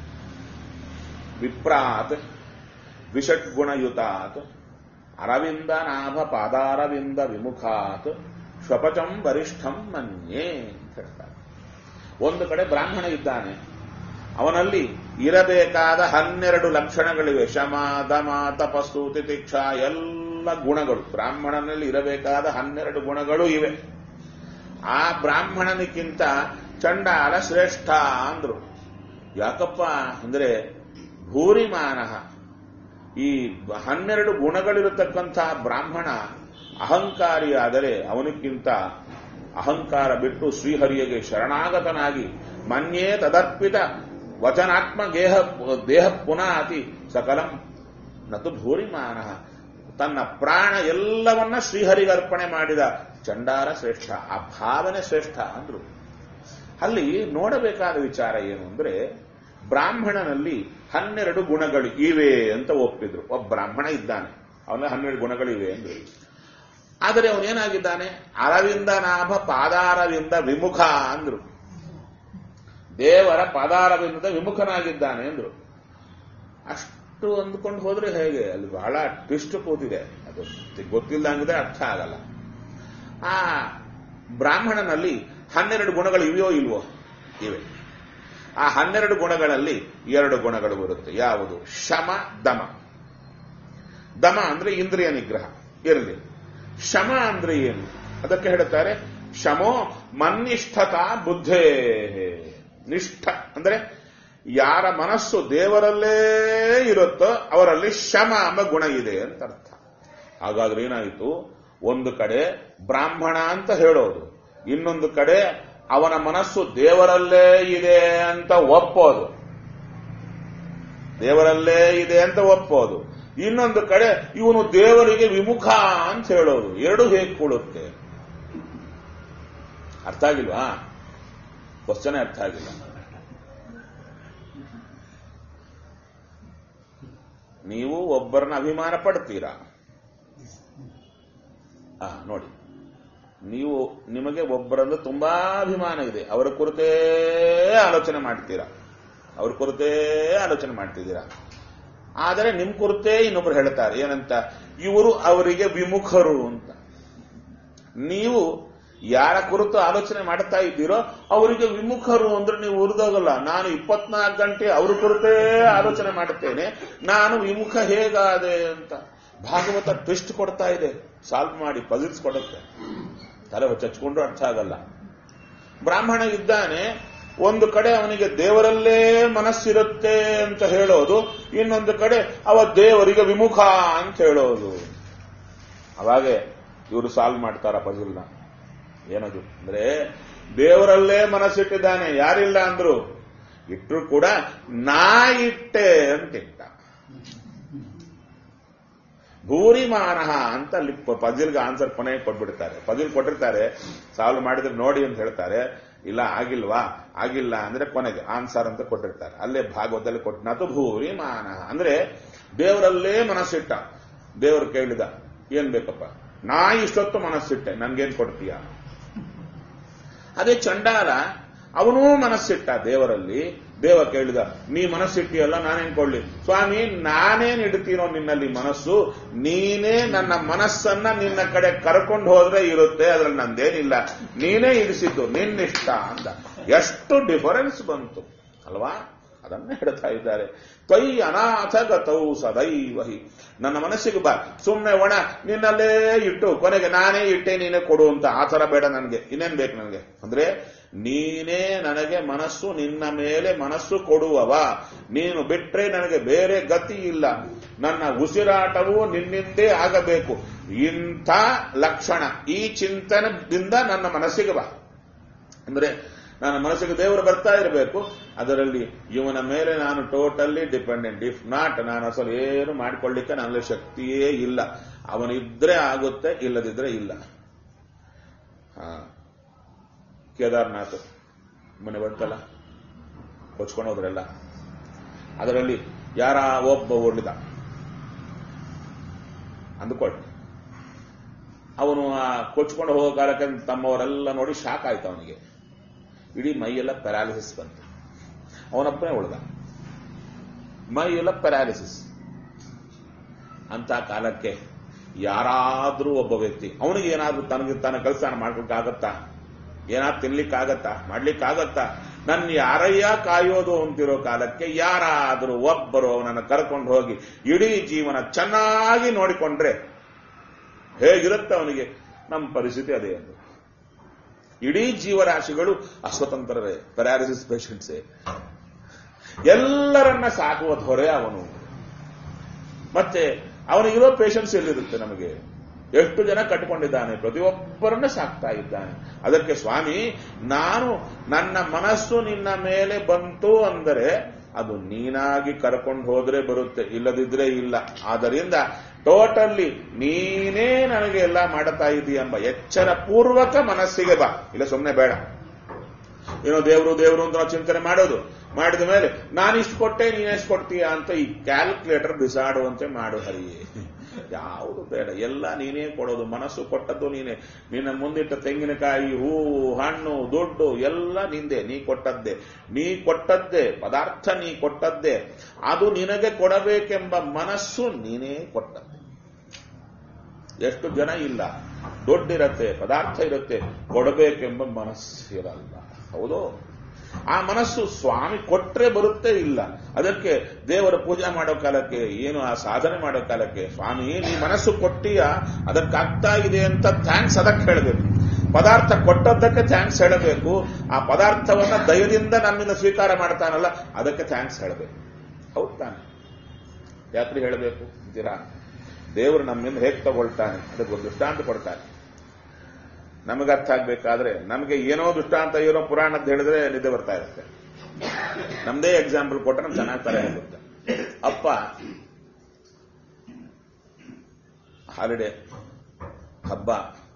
ವಿಪ್ರಾತ್ ವಿಷಡ್ಗುಣಯುತಾತ್ ಅರವಿಂದ ನಾಭ ಪಾದಾರವಿಂದ ವಿಮುಖಾತ್ ಶ್ವಪಚಂ ವರಿಷ್ಠಂ ಮನ್ಯೇ ಅಂತ ಹೇಳ್ತಾರೆ ಒಂದು ಕಡೆ ಬ್ರಾಹ್ಮಣ ಇದ್ದಾನೆ ಅವನಲ್ಲಿ ಇರಬೇಕಾದ ಹನ್ನೆರಡು ಲಕ್ಷಣಗಳಿವೆ ಶಮ ದಮ ತಪಸ್ಸು ತಿತಿಕ್ಷ ಎಲ್ಲ ಗುಣಗಳು ಬ್ರಾಹ್ಮಣನಲ್ಲಿ ಇರಬೇಕಾದ ಹನ್ನೆರಡು ಗುಣಗಳು ಇವೆ ಆ ಬ್ರಾಹ್ಮಣನಿಗಿಂತ ಚಂಡಾಲ ಶ್ರೇಷ್ಠ ಅಂದ್ರು ಯಾಕಪ್ಪ ಅಂದ್ರೆ ಭೂರಿಮಾನಃ ಈ ಹನ್ನೆರಡು ಗುಣಗಳಿರತಕ್ಕಂಥ ಬ್ರಾಹ್ಮಣ ಅಹಂಕಾರಿಯಾದರೆ ಅವನಿಗಿಂತ ಅಹಂಕಾರ ಬಿಟ್ಟು ಶ್ರೀಹರಿಯಗೆ ಶರಣಾಗತನಾಗಿ ಮನ್ಯೇ ತದರ್ಪಿತ ವಚನಾತ್ಮ ದೇಹ ದೇಹ ಪುನಃ ಅತಿ ಸಕಲಂ ನತು ಭೂರಿಮಾನ ತನ್ನ ಪ್ರಾಣ ಎಲ್ಲವನ್ನ ಶ್ರೀಹರಿಗೆ ಅರ್ಪಣೆ ಮಾಡಿದ ಚಂಡಾರ ಶ್ರೇಷ್ಠ ಆ ಭಾವನೆ ಶ್ರೇಷ್ಠ ಅಂದ್ರು ಅಲ್ಲಿ ನೋಡಬೇಕಾದ ವಿಚಾರ ಏನು ಅಂದ್ರೆ ಬ್ರಾಹ್ಮಣನಲ್ಲಿ ಹನ್ನೆರಡು ಗುಣಗಳು ಇವೆ ಅಂತ ಒಪ್ಪಿದ್ರು ಒಬ್ಬ ಬ್ರಾಹ್ಮಣ ಇದ್ದಾನೆ ಅವನ ಹನ್ನೆರಡು ಗುಣಗಳಿವೆ ಅಂದ್ರು ಆದರೆ ಅವನೇನಾಗಿದ್ದಾನೆ ಅರವಿಂದ ನಾಭ ಪಾದಾರವಿಂದ ವಿಮುಖ ಅಂದ್ರು ದೇವರ ಪಾದಾರವಿಂದ ವಿಮುಖನಾಗಿದ್ದಾನೆ ಅಂದ್ರು ಅಷ್ಟು ಅಂದ್ಕೊಂಡು ಹೋದ್ರೆ ಹೇಗೆ ಅಲ್ಲಿ ಬಹಳ ಟ್ವಿಸ್ಟ್ ಕೂತಿದೆ ಅದು ಗೊತ್ತಿಲ್ಲದಂಗಿದೆ ಅರ್ಥ ಆಗಲ್ಲ ಆ ಬ್ರಾಹ್ಮಣನಲ್ಲಿ ಹನ್ನೆರಡು ಗುಣಗಳು ಇವೆಯೋ ಇಲ್ವೋ ಇವೆ ಆ ಹನ್ನೆರಡು ಗುಣಗಳಲ್ಲಿ ಎರಡು ಗುಣಗಳು ಬರುತ್ತೆ ಯಾವುದು ಶಮ ದಮ ದಮ ಅಂದ್ರೆ ಇಂದ್ರಿಯ ನಿಗ್ರಹ ಇರಲಿ ಶಮ ಅಂದ್ರೆ ಏನು ಅದಕ್ಕೆ ಹೇಳುತ್ತಾರೆ ಶಮೋ ಮನ್ನಿಷ್ಠತಾ ಬುದ್ಧೇ ನಿಷ್ಠ ಅಂದ್ರೆ ಯಾರ ಮನಸ್ಸು ದೇವರಲ್ಲೇ ಇರುತ್ತೋ ಅವರಲ್ಲಿ ಶಮ ಎಂಬ ಗುಣ ಇದೆ ಅಂತ ಅರ್ಥ ಹಾಗಾದ್ರೆ ಏನಾಯಿತು ಒಂದು ಕಡೆ ಬ್ರಾಹ್ಮಣ ಅಂತ ಹೇಳೋದು ಇನ್ನೊಂದು ಕಡೆ ಅವನ ಮನಸ್ಸು ದೇವರಲ್ಲೇ ಇದೆ ಅಂತ ಒಪ್ಪೋದು ದೇವರಲ್ಲೇ ಇದೆ ಅಂತ ಒಪ್ಪೋದು ಇನ್ನೊಂದು ಕಡೆ ಇವನು ದೇವರಿಗೆ ವಿಮುಖ ಅಂತ ಹೇಳೋದು ಎರಡು ಹೇಗೆ ಕೊಡುತ್ತೆ ಅರ್ಥ ಆಗಿಲ್ವಾ ಕ್ವಶನೇ ಅರ್ಥ ಆಗಿಲ್ಲ ನೀವು ಒಬ್ಬರನ್ನ ಅಭಿಮಾನ ಪಡ್ತೀರಾ ಆ ನೋಡಿ ನೀವು ನಿಮಗೆ ಒಬ್ಬರಂದು ತುಂಬಾ ಅಭಿಮಾನ ಇದೆ ಅವರ ಕುರಿತೇ ಆಲೋಚನೆ ಮಾಡ್ತೀರಾ ಅವ್ರ ಕುರಿತೇ ಆಲೋಚನೆ ಮಾಡ್ತಿದ್ದೀರಾ ಆದರೆ ನಿಮ್ ಕುರಿತೇ ಇನ್ನೊಬ್ರು ಹೇಳ್ತಾರೆ ಏನಂತ ಇವರು ಅವರಿಗೆ ವಿಮುಖರು ಅಂತ ನೀವು ಯಾರ ಕುರಿತು ಆಲೋಚನೆ ಮಾಡ್ತಾ ಇದ್ದೀರೋ ಅವರಿಗೆ ವಿಮುಖರು ಅಂದ್ರೆ ನೀವು ಉರಿದೋಗಲ್ಲ ನಾನು ಇಪ್ಪತ್ನಾಲ್ಕು ಗಂಟೆ ಅವ್ರ ಕುರಿತೇ ಆಲೋಚನೆ ಮಾಡುತ್ತೇನೆ ನಾನು ವಿಮುಖ ಹೇಗಾದೆ ಅಂತ ಭಾಗವತ ಟ್ವಿಸ್ಟ್ ಕೊಡ್ತಾ ಇದೆ ಸಾಲ್ವ್ ಮಾಡಿ ಪಜಿಲ್ಸ್ ಕೊಡುತ್ತೆ ತಲೆ ಚಚ್ಕೊಂಡ್ರು ಅರ್ಥ ಆಗಲ್ಲ ಬ್ರಾಹ್ಮಣ ಇದ್ದಾನೆ ಒಂದು ಕಡೆ ಅವನಿಗೆ ದೇವರಲ್ಲೇ ಮನಸ್ಸಿರುತ್ತೆ ಅಂತ ಹೇಳೋದು ಇನ್ನೊಂದು ಕಡೆ ಅವ ದೇವರಿಗೆ ವಿಮುಖ ಅಂತ ಹೇಳೋದು ಅವಾಗೆ ಇವರು ಸಾಲ್ವ್ ಮಾಡ್ತಾರ ಪಜಿಲ್ನ ಏನದು ಅಂದ್ರೆ ದೇವರಲ್ಲೇ ಮನಸ್ಸಿಟ್ಟಿದ್ದಾನೆ ಯಾರಿಲ್ಲ ಅಂದ್ರು ಇಟ್ಟರು ಕೂಡ ನಾ ಇಟ್ಟೆ ಅಂತ ಇಟ್ಟ ಭೂರಿಮಾನ ಅಂತ ಅಲ್ಲಿ ಪಜಿಲ್ಗೆ ಆನ್ಸರ್ ಕೊನೆಗೆ ಕೊಟ್ಬಿಡ್ತಾರೆ ಪಜಿಲ್ ಕೊಟ್ಟಿರ್ತಾರೆ ಸಾಲ್ವ್ ಮಾಡಿದ್ರೆ ನೋಡಿ ಅಂತ ಹೇಳ್ತಾರೆ ಇಲ್ಲ ಆಗಿಲ್ವಾ ಆಗಿಲ್ಲ ಅಂದ್ರೆ ಕೊನೆಗೆ ಆನ್ಸರ್ ಅಂತ ಕೊಟ್ಟಿರ್ತಾರೆ ಅಲ್ಲೇ ಭಾಗವತದಲ್ಲಿ ಕೊಟ್ಟನತು ಭೂರಿಮಾನ ಅಂದ್ರೆ ದೇವರಲ್ಲೇ ಮನಸ್ಸಿಟ್ಟ ದೇವರು ಕೇಳಿದ ಏನ್ ಬೇಕಪ್ಪ ನಾ ಇಷ್ಟೊತ್ತು ಮನಸ್ಸಿಟ್ಟೆ ನನ್ಗೇನ್ ಕೊಡ್ತೀಯ ಅದೇ ಚಂಡಾಲ ಅವನೂ ಮನಸ್ಸಿಟ್ಟ ದೇವರಲ್ಲಿ ದೇವ ಕೇಳಿದ ನೀ ಮನಸ್ಸಿಟ್ಟಿಯಲ್ಲ ನಾನೇನ್ ಕೊಡ್ಲಿ ಸ್ವಾಮಿ ನಾನೇನ್ ಇಡ್ತೀನೋ ನಿನ್ನಲ್ಲಿ ಮನಸ್ಸು ನೀನೇ ನನ್ನ ಮನಸ್ಸನ್ನ ನಿನ್ನ ಕಡೆ ಕರ್ಕೊಂಡು ಹೋದ್ರೆ ಇರುತ್ತೆ ಅದ್ರಲ್ಲಿ ನಂದೇನಿಲ್ಲ ನೀನೇ ಇಡಿಸಿದ್ದು ನಿನ್ನಿಷ್ಟ ಅಂತ ಎಷ್ಟು ಡಿಫರೆನ್ಸ್ ಬಂತು ಅಲ್ವಾ ಅದನ್ನ ಹೇಳ್ತಾ ಇದ್ದಾರೆ ತ್ವೈ ಅನಾಥಗತೌ ಸದೈವಹಿ ನನ್ನ ಮನಸ್ಸಿಗೆ ಬಾ ಸುಮ್ಮನೆ ಒಣ ನಿನ್ನಲ್ಲೇ ಇಟ್ಟು ಕೊನೆಗೆ ನಾನೇ ಇಟ್ಟೆ ನೀನೇ ಕೊಡು ಅಂತ ಆ ಥರ ಬೇಡ ನನಗೆ ಇನ್ನೇನ್ ಬೇಕು ನನಗೆ ಅಂದ್ರೆ ನೀನೇ ನನಗೆ ಮನಸ್ಸು ನಿನ್ನ ಮೇಲೆ ಮನಸ್ಸು ಕೊಡುವವ ನೀನು ಬಿಟ್ರೆ ನನಗೆ ಬೇರೆ ಗತಿ ಇಲ್ಲ ನನ್ನ ಉಸಿರಾಟವು ನಿನ್ನಿಂದೇ ಆಗಬೇಕು ಇಂಥ ಲಕ್ಷಣ ಈ ಚಿಂತನದಿಂದ ನನ್ನ ಮನಸ್ಸಿಗೆ ಬಾ ಅಂದ್ರೆ ನನ್ನ ಮನಸ್ಸಿಗೆ ದೇವರು ಬರ್ತಾ ಇರಬೇಕು ಅದರಲ್ಲಿ ಇವನ ಮೇಲೆ ನಾನು ಟೋಟಲಿ ಡಿಪೆಂಡೆಂಟ್ ಇಫ್ ನಾಟ್ ನಾನು ಅಸಲು ಏನು ಮಾಡಿಕೊಳ್ಳಿಕ್ಕೆ ನನ್ನ ಶಕ್ತಿಯೇ ಇಲ್ಲ ಅವನಿದ್ರೆ ಆಗುತ್ತೆ ಇಲ್ಲದಿದ್ರೆ ಇಲ್ಲ ಹಾ ಕೇದಾರ್ನಾಥ್ ಮನೆ ಬಂತಲ್ಲ ಕೊಚ್ಕೊಂಡು ಹೋದ್ರೆಲ್ಲ ಅದರಲ್ಲಿ ಯಾರ ಒಬ್ಬ ಉಳಿದ ಅಂದುಕೊಳ್ಳಿ ಅವನು ಆ ಕೊಚ್ಕೊಂಡು ಹೋಗೋ ಕಾಲಕ್ಕೆ ತಮ್ಮವರೆಲ್ಲ ನೋಡಿ ಶಾಕ್ ಆಯ್ತು ಅವನಿಗೆ ಇಡೀ ಮೈಯೆಲ್ಲ ಪ್ಯಾರಾಲಿಸಿಸ್ ಬಂತು ಅವನಪ್ಪನೇ ಉಳ್ದ ಮೈಯೆಲ್ಲ ಪ್ಯಾರಾಲಿಸಿಸ್ ಅಂತ ಕಾಲಕ್ಕೆ ಯಾರಾದ್ರೂ ಒಬ್ಬ ವ್ಯಕ್ತಿ ಅವನಿಗೆ ಏನಾದ್ರೂ ತನಗೆ ತನ್ನ ಕೆಲಸ ಮಾಡ್ಲಿಕ್ಕಾಗತ್ತಾ ಏನಾದ್ರು ತಿನ್ಲಿಕ್ಕಾಗತ್ತಾ ಮಾಡ್ಲಿಕ್ಕಾಗತ್ತಾ ನನ್ನ ಯಾರಯ್ಯ ಕಾಯೋದು ಅಂತಿರೋ ಕಾಲಕ್ಕೆ ಯಾರಾದರೂ ಒಬ್ಬರು ಅವನನ್ನು ಕರ್ಕೊಂಡು ಹೋಗಿ ಇಡೀ ಜೀವನ ಚೆನ್ನಾಗಿ ನೋಡಿಕೊಂಡ್ರೆ ಹೇಗಿರುತ್ತೆ ಅವನಿಗೆ ನಮ್ಮ ಪರಿಸ್ಥಿತಿ ಅದೇ ಎಂದು ಇಡೀ ಜೀವರಾಶಿಗಳು ಅಸ್ವತಂತ್ರರೇ ಪ್ಯಾರಾಲಿಸಿಸ್ ಪೇಷಂಟ್ಸೇ ಎಲ್ಲರನ್ನ ಸಾಕುವ ದೊರೆ ಅವನು ಮತ್ತೆ ಅವನಿಗಿರೋ ಪೇಷನ್ಸ್ ಎಲ್ಲಿರುತ್ತೆ ನಮಗೆ ಎಷ್ಟು ಜನ ಕಟ್ಟಿಕೊಂಡಿದ್ದಾನೆ ಪ್ರತಿಯೊಬ್ಬರನ್ನ ಸಾಕ್ತಾ ಇದ್ದಾನೆ ಅದಕ್ಕೆ ಸ್ವಾಮಿ ನಾನು ನನ್ನ ಮನಸ್ಸು ನಿನ್ನ ಮೇಲೆ ಬಂತು ಅಂದರೆ ಅದು ನೀನಾಗಿ ಕರ್ಕೊಂಡು ಹೋದ್ರೆ ಬರುತ್ತೆ ಇಲ್ಲದಿದ್ರೆ ಇಲ್ಲ ಆದ್ದರಿಂದ ಟೋಟಲ್ಲಿ ನೀನೇ ನನಗೆ ಎಲ್ಲ ಮಾಡುತ್ತಾ ಇದೀಯ ಎಂಬ ಎಚ್ಚರ ಪೂರ್ವಕ ಮನಸ್ಸಿಗೆ ಬಾ ಇಲ್ಲ ಸುಮ್ಮನೆ ಬೇಡ ಏನೋ ದೇವರು ದೇವರು ಅಂತ ನಾವು ಚಿಂತನೆ ಮಾಡೋದು ಮಾಡಿದ ಮೇಲೆ ನಾನಿಷ್ಟು ಕೊಟ್ಟೆ ನೀನೆಷ್ಟು ಕೊಡ್ತೀಯ ಅಂತ ಈ ಕ್ಯಾಲ್ಕುಲೇಟರ್ ಬಿಸಾಡುವಂತೆ ಮಾಡು ಹರಿಯೇ ಯಾವುದು ಬೇಡ ಎಲ್ಲ ನೀನೇ ಕೊಡೋದು ಮನಸ್ಸು ಕೊಟ್ಟದ್ದು ನೀನೇ ನಿನ್ನ ಮುಂದಿಟ್ಟ ತೆಂಗಿನಕಾಯಿ ಹೂವು ಹಣ್ಣು ದುಡ್ಡು ಎಲ್ಲ ನಿಂದೆ ನೀ ಕೊಟ್ಟದ್ದೇ ನೀ ಕೊಟ್ಟದ್ದೇ ಪದಾರ್ಥ ನೀ ಕೊಟ್ಟದ್ದೇ ಅದು ನಿನಗೆ ಕೊಡಬೇಕೆಂಬ ಮನಸ್ಸು ನೀನೇ ಕೊಟ್ಟದ್ದೇ ಎಷ್ಟು ಜನ ಇಲ್ಲ ದುಡ್ಡಿರತ್ತೆ ಪದಾರ್ಥ ಇರುತ್ತೆ ಕೊಡಬೇಕೆಂಬ ಮನಸ್ಸಿರಲ್ಲ ಹೌದು ಆ ಮನಸ್ಸು ಸ್ವಾಮಿ ಕೊಟ್ರೆ ಬರುತ್ತೆ ಇಲ್ಲ ಅದಕ್ಕೆ ದೇವರ ಪೂಜೆ ಮಾಡೋ ಕಾಲಕ್ಕೆ ಏನು ಆ ಸಾಧನೆ ಮಾಡೋ ಕಾಲಕ್ಕೆ ಸ್ವಾಮಿ ನೀ ಮನಸ್ಸು ಕೊಟ್ಟಿಯ ಅದಕ್ಕಾಗ್ತಾ ಇದೆ ಅಂತ ಥ್ಯಾಂಕ್ಸ್ ಅದಕ್ಕೆ ಹೇಳಬೇಕು ಪದಾರ್ಥ ಕೊಟ್ಟದ್ದಕ್ಕೆ ಥ್ಯಾಂಕ್ಸ್ ಹೇಳಬೇಕು ಆ ಪದಾರ್ಥವನ್ನ ದಯದಿಂದ ನಮ್ಮಿಂದ ಸ್ವೀಕಾರ ಮಾಡ್ತಾನಲ್ಲ ಅದಕ್ಕೆ ಥ್ಯಾಂಕ್ಸ್ ಹೇಳಬೇಕು ಹೌದು ತಾನೆ ಯಾತ್ರಿ ಹೇಳಬೇಕು ಅಂತೀರಾ ದೇವರು ನಮ್ಮಿಂದ ಹೇಗೆ ತಗೊಳ್ತಾನೆ ಅದಕ್ಕೆ ಒಂದು ದೃಷ್ಟಾಂತ ಕೊಡ್ತಾನೆ ನಮಗೆ ಅರ್ಥ ಆಗ್ಬೇಕಾದ್ರೆ ನಮಗೆ ಏನೋ ದೃಷ್ಟಾಂತ ಏನೋ ಪುರಾಣದ್ದು ಹೇಳಿದ್ರೆ ನಿದ್ದೆ ಬರ್ತಾ ಇರುತ್ತೆ ನಮ್ದೇ ಎಕ್ಸಾಂಪಲ್ ಕೊಟ್ಟರೆ ನಮ್ಗೆ ಚೆನ್ನಾಗಿ ತರ ಆಗುತ್ತೆ ಅಪ್ಪ ಹಾಲಿಡೇ ಹಬ್ಬ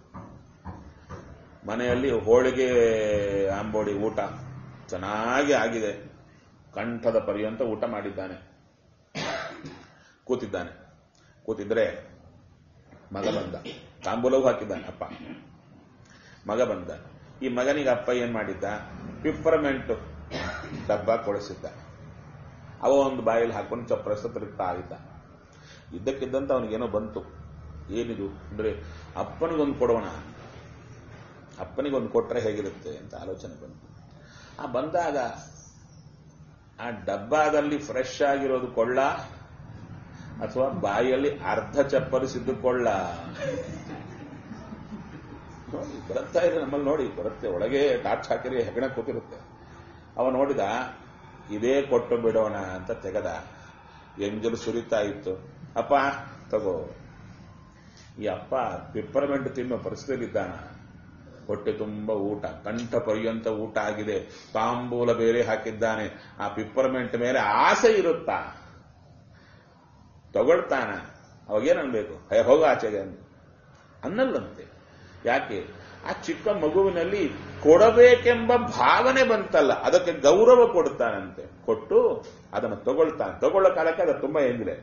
ಮನೆಯಲ್ಲಿ ಹೋಳಿಗೆ ಆಂಬೋಡಿ ಊಟ ಚೆನ್ನಾಗಿ ಆಗಿದೆ ಕಂಠದ ಪರ್ಯಂತ ಊಟ ಮಾಡಿದ್ದಾನೆ ಕೂತಿದ್ದಾನೆ ಕೂತಿದ್ರೆ ಮಗ ಬಂದ ತಾಂಬೂಲವು ಹಾಕಿದ್ದಾನೆ ಅಪ್ಪ ಮಗ ಬಂದ ಈ ಮಗನಿಗೆ ಅಪ್ಪ ಏನ್ ಮಾಡಿದ್ದ ಪಿಪ್ಪರ್ಮೆಂಟ್ ಡಬ್ಬ ಕೊಡಿಸಿದ್ದ ಅವ ಒಂದು ಬಾಯಲ್ಲಿ ಹಾಕೊಂಡು ಚಪ್ಪರಸ ತಿರುಗ್ತಾ ಇದ್ದ ಇದ್ದಕ್ಕಿದ್ದಂತ ಅವನಿಗೇನೋ ಬಂತು ಏನಿದು ಅಂದ್ರೆ ಅಪ್ಪನಿಗೊಂದು ಕೊಡೋಣ ಅಪ್ಪನಿಗೊಂದು ಕೊಟ್ರೆ ಹೇಗಿರುತ್ತೆ ಅಂತ ಆಲೋಚನೆ ಬಂತು ಆ ಬಂದಾಗ ಆ ಡಬ್ಬಾದಲ್ಲಿ ಫ್ರೆಶ್ ಆಗಿರೋದು ಕೊಳ್ಳ ಅಥವಾ ಬಾಯಲ್ಲಿ ಅರ್ಧ ಚಪ್ಪರಿಸಿದ್ದು ಕೊಳ್ಳ ನೋಡಿ ಬರುತ್ತಾ ಇದೆ ನಮ್ಮಲ್ಲಿ ನೋಡಿ ಬರುತ್ತೆ ಒಳಗೆ ಟಾರ್ಚ್ ಹಾಕಿರಿ ಹೆಗಣ ಕೂತಿರುತ್ತೆ ಅವ ನೋಡಿದ ಇದೇ ಕೊಟ್ಟು ಬಿಡೋಣ ಅಂತ ತೆಗೆದ ಎಂಜಲು ಸುರಿತಾ ಇತ್ತು ಅಪ್ಪ ತಗೋ ಈ ಅಪ್ಪ ಪಿಪ್ಪರ್ಮೆಂಟ್ ತಿನ್ನೋ ಪರಿಸ್ಥಿತಿಯಲ್ಲಿದ್ದಾನ ಹೊಟ್ಟೆ ತುಂಬ ಊಟ ಕಂಠ ಪರ್ಯಂತ ಊಟ ಆಗಿದೆ ತಾಂಬೂಲ ಬೇರೆ ಹಾಕಿದ್ದಾನೆ ಆ ಪಿಪ್ಪರ್ಮೆಂಟ್ ಮೇಲೆ ಆಸೆ ಇರುತ್ತಾ ತಗೊಳ್ತಾನ ಅವಾಗೇನನ್ಬೇಕು ಹೇ ಹೋಗ ಆಚೆಗೆ ಅಂತ ಅನ್ನಲ್ಲಂತೆ ಯಾಕೆ ಆ ಚಿಕ್ಕ ಮಗುವಿನಲ್ಲಿ ಕೊಡಬೇಕೆಂಬ ಭಾವನೆ ಬಂತಲ್ಲ ಅದಕ್ಕೆ ಗೌರವ ಕೊಡ್ತಾನಂತೆ ಕೊಟ್ಟು ಅದನ್ನು ತಗೊಳ್ತಾನೆ ತಗೊಳ್ಳೋ ಕಾಲಕ್ಕೆ ಅದು ತುಂಬಾ ಹೆಂಗಿದೆ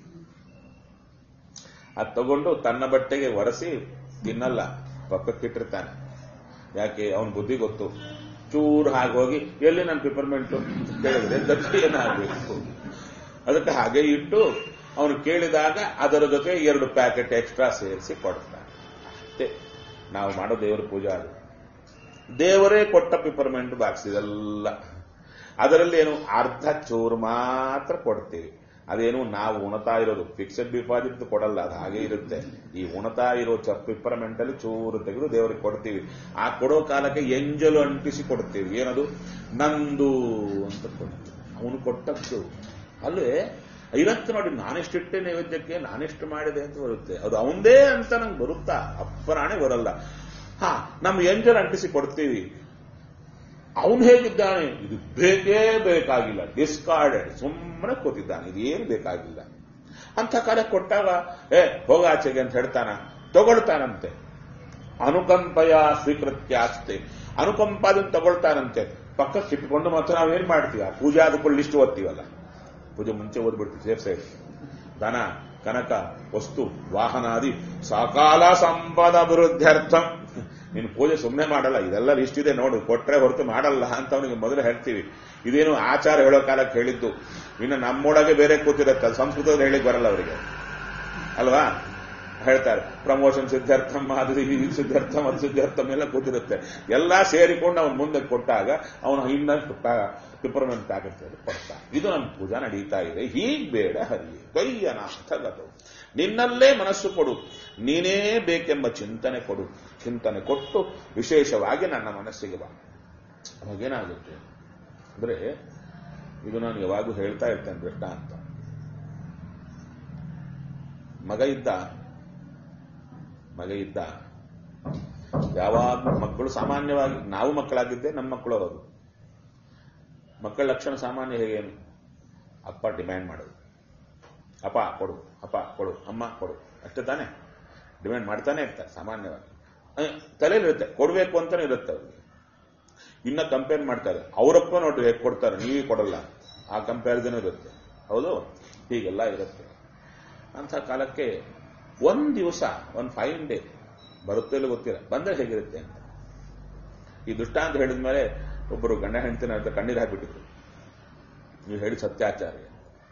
ಅದು ತಗೊಂಡು ತನ್ನ ಬಟ್ಟೆಗೆ ಒರೆಸಿ ತಿನ್ನಲ್ಲ ಪಕ್ಕಕ್ಕಿಟ್ಟಿರ್ತಾನೆ ಯಾಕೆ ಅವನ ಬುದ್ಧಿ ಗೊತ್ತು ಚೂರು ಹಾಗೆ ಹೋಗಿ ಎಲ್ಲಿ ನನ್ನ ಪಿಪರ್ಮೆಂಟು ಕೇಳಿದ್ರೆ ಗಟ್ಟಿ ಏನಾಗಬೇಕು ಅದಕ್ಕೆ ಹಾಗೆ ಇಟ್ಟು ಅವನು ಕೇಳಿದಾಗ ಅದರ ಜೊತೆ ಎರಡು ಪ್ಯಾಕೆಟ್ ಎಕ್ಸ್ಟ್ರಾ ಸೇರಿಸಿ ಕೊಡ್ತಾನೆ ಅಷ್ಟೇ ನಾವು ಮಾಡೋ ದೇವರ ಪೂಜೆ ಅದು ದೇವರೇ ಕೊಟ್ಟ ಪಿಪರ್ಮೆಂಟ್ ಬಾಕ್ಸ್ ಇದೆಲ್ಲ ಅದರಲ್ಲಿ ಏನು ಅರ್ಧ ಚೂರು ಮಾತ್ರ ಕೊಡ್ತೀವಿ ಅದೇನು ನಾವು ಉಣತಾ ಇರೋದು ಫಿಕ್ಸೆಡ್ ಡಿಪಾಸಿಟ್ ಕೊಡಲ್ಲ ಅದು ಹಾಗೆ ಇರುತ್ತೆ ಈ ಉಣತಾ ಇರೋ ಚ ಪಿಪ್ಪರ್ಮೆಂಟ್ ಅಲ್ಲಿ ಚೂರು ತೆಗೆದು ದೇವರಿಗೆ ಕೊಡ್ತೀವಿ ಆ ಕೊಡೋ ಕಾಲಕ್ಕೆ ಎಂಜಲು ಅಂಟಿಸಿ ಕೊಡ್ತೀವಿ ಏನದು ನಂದು ಅಂತ ಕೊಡ್ತೀವಿ ಅವನು ಕೊಟ್ಟದ್ದು ಅಲ್ಲೇ ಇವತ್ತು ನೋಡಿ ನಾನೆಷ್ಟಿಟ್ಟೆ ನೈವೇದ್ಯಕ್ಕೆ ನಾನೆಷ್ಟು ಮಾಡಿದೆ ಅಂತ ಬರುತ್ತೆ ಅದು ಅವಂದೇ ಅಂತ ನಂಗೆ ಬರುತ್ತಾ ಅಪ್ಪನಾಣೆ ಬರಲ್ಲ ಹಾ ನಮ್ಮ ಎಂಜಲ್ ಅಂಟಿಸಿ ಕೊಡ್ತೀವಿ ಅವನು ಹೇಗಿದ್ದಾನೆ ಇದು ಬೇಕೇ ಬೇಕಾಗಿಲ್ಲ ಡಿಸ್ಕಾರ್ಡೆಡ್ ಸುಮ್ಮನೆ ಕೂತಿದ್ದಾನೆ ಇದೇನು ಬೇಕಾಗಿಲ್ಲ ಅಂತ ಕಾಲ ಕೊಟ್ಟಾಗ ಏ ಹೋಗ ಆಚೆಗೆ ಅಂತ ಹೇಳ್ತಾನ ತಗೊಳ್ತಾನಂತೆ ಅನುಕಂಪಯ ಸ್ವೀಕೃತ್ಯಾಸ್ತೆ ಅನುಕಂಪಾದನ್ನು ತಗೊಳ್ತಾನಂತೆ ಪಕ್ಕಕ್ಕೆ ಇಟ್ಕೊಂಡು ಮತ್ತೆ ನಾವೇನ್ ಮಾಡ್ತೀವ ಪೂಜೆ ಆದಕೊಂಡು ಲಿಸ್ಟ್ ಓದ್ತೀವಲ್ಲ ಪೂಜೆ ಮುಂಚೆ ಓದ್ಬಿಡ್ತೀವಿ ಸೇಫ್ ಸೈಡ್ ದನ ಕನಕ ವಸ್ತು ವಾಹನಾದಿ ಸಕಾಲ ಸಂಪದ ಅಭಿವೃದ್ಧ್ಯರ್ಥಂ ನೀನು ಪೂಜೆ ಸುಮ್ಮನೆ ಮಾಡಲ್ಲ ಇದೆಲ್ಲ ಲಿಸ್ಟ್ ಇದೆ ನೋಡು ಕೊಟ್ರೆ ಹೊರತು ಮಾಡಲ್ಲ ಅಂತ ಅವನಿಗೆ ಮೊದಲು ಹೇಳ್ತೀವಿ ಇದೇನು ಆಚಾರ ಹೇಳೋ ಕಾಲಕ್ಕೆ ಹೇಳಿದ್ದು ಇನ್ನು ನಮ್ಮೊಳಗೆ ಬೇರೆ ಕೂತಿರುತ್ತೆ ಅದು ಸಂಸ್ಕೃತದಲ್ಲಿ ಹೇಳಿಕ್ ಬರಲ್ಲ ಅವರಿಗೆ ಅಲ್ವಾ ಹೇಳ್ತಾರೆ ಪ್ರಮೋಷನ್ ಸಿದ್ಧಾರ್ಥಂ ಅದು ಇದು ಸಿದ್ಧಾರ್ಥಂ ಅದು ಸಿದ್ಧಾರ್ಥಂ ಎಲ್ಲ ಕೂತಿರುತ್ತೆ ಎಲ್ಲ ಸೇರಿಕೊಂಡು ಅವನು ಮುಂದೆ ಕೊಟ್ಟಾಗ ಅವನು ಇನ್ನಷ್ಟು ಪಿಪರ್ಮೆಂಟ್ ಆಗುತ್ತೆ ಅದು ಕೊಡ್ತಾ ಇದು ನಮ್ಮ ಪೂಜಾ ನಡೀತಾ ಇದೆ ಹೀಗ್ ಬೇಡ ಹರಿ ಕೈಯನಾರ್ಥಗತು ನಿನ್ನಲ್ಲೇ ಮನಸ್ಸು ಕೊಡು ನೀನೇ ಬೇಕೆಂಬ ಚಿಂತನೆ ಕೊಡು ಚಿಂತನೆ ಕೊಟ್ಟು ವಿಶೇಷವಾಗಿ ನನ್ನ ಮನಸ್ಸಿಗೆ ಬಾ ಅವಾಗೇನಾಗುತ್ತೆ ಅಂದ್ರೆ ಇದು ನಾನು ಯಾವಾಗೂ ಹೇಳ್ತಾ ಇರ್ತೇನೆ ದೃಷ್ಟ ಅಂತ ಮಗ ಇದ್ದ ಮಗ ಇದ್ದ ಯಾವಾಗ ಮಕ್ಕಳು ಸಾಮಾನ್ಯವಾಗಿ ನಾವು ಮಕ್ಕಳಾಗಿದ್ದೆ ನಮ್ಮ ಮಕ್ಕಳು ಅವರು ಮಕ್ಕಳ ಲಕ್ಷಣ ಸಾಮಾನ್ಯ ಹೇಗೇನು ಅಪ್ಪ ಡಿಮ್ಯಾಂಡ್ ಮಾಡೋದು ಅಪ್ಪ ಕೊಡು ಅಪ್ಪ ಕೊಡು ಅಮ್ಮ ಕೊಡು ಅಷ್ಟೇ ತಾನೇ ಡಿಮ್ಯಾಂಡ್ ಮಾಡ್ತಾನೆ ಇರ್ತಾರೆ ಸಾಮಾನ್ಯವಾಗಿ ತಲೆಯಲ್ಲಿರುತ್ತೆ ಕೊಡಬೇಕು ಅಂತಾನೆ ಇರುತ್ತೆ ಅವ್ರಿಗೆ ಇನ್ನ ಕಂಪೇರ್ ಮಾಡ್ತಾರೆ ಅವರಪ್ಪ ನೋಡ್ರಿ ಹೇಗೆ ಕೊಡ್ತಾರೆ ನೀವೇ ಕೊಡಲ್ಲ ಆ ಕಂಪ್ಯಾರಿಸನ್ ಇರುತ್ತೆ ಹೌದು ಹೀಗೆಲ್ಲ ಇರುತ್ತೆ ಅಂಥ ಕಾಲಕ್ಕೆ ಒಂದ್ ದಿವಸ ಒಂದು ಫೈವ್ ಡೇ ಬರುತ್ತೆ ಇಲ್ಲ ಗೊತ್ತಿಲ್ಲ ಬಂದ್ರೆ ಹೇಗಿರುತ್ತೆ ಅಂತ ಈ ದುಷ್ಟ ಅಂತ ಹೇಳಿದ ಮೇಲೆ ಒಬ್ಬರು ಗಂಡ ಹೆಂಡತಿನ ಅಂತ ಕಣ್ಣೀರು ಹಾಕ್ಬಿಟ್ಟಿದ್ರು ನೀವು ಹೇಳಿ ಸತ್ಯಾಚಾರ್ಯ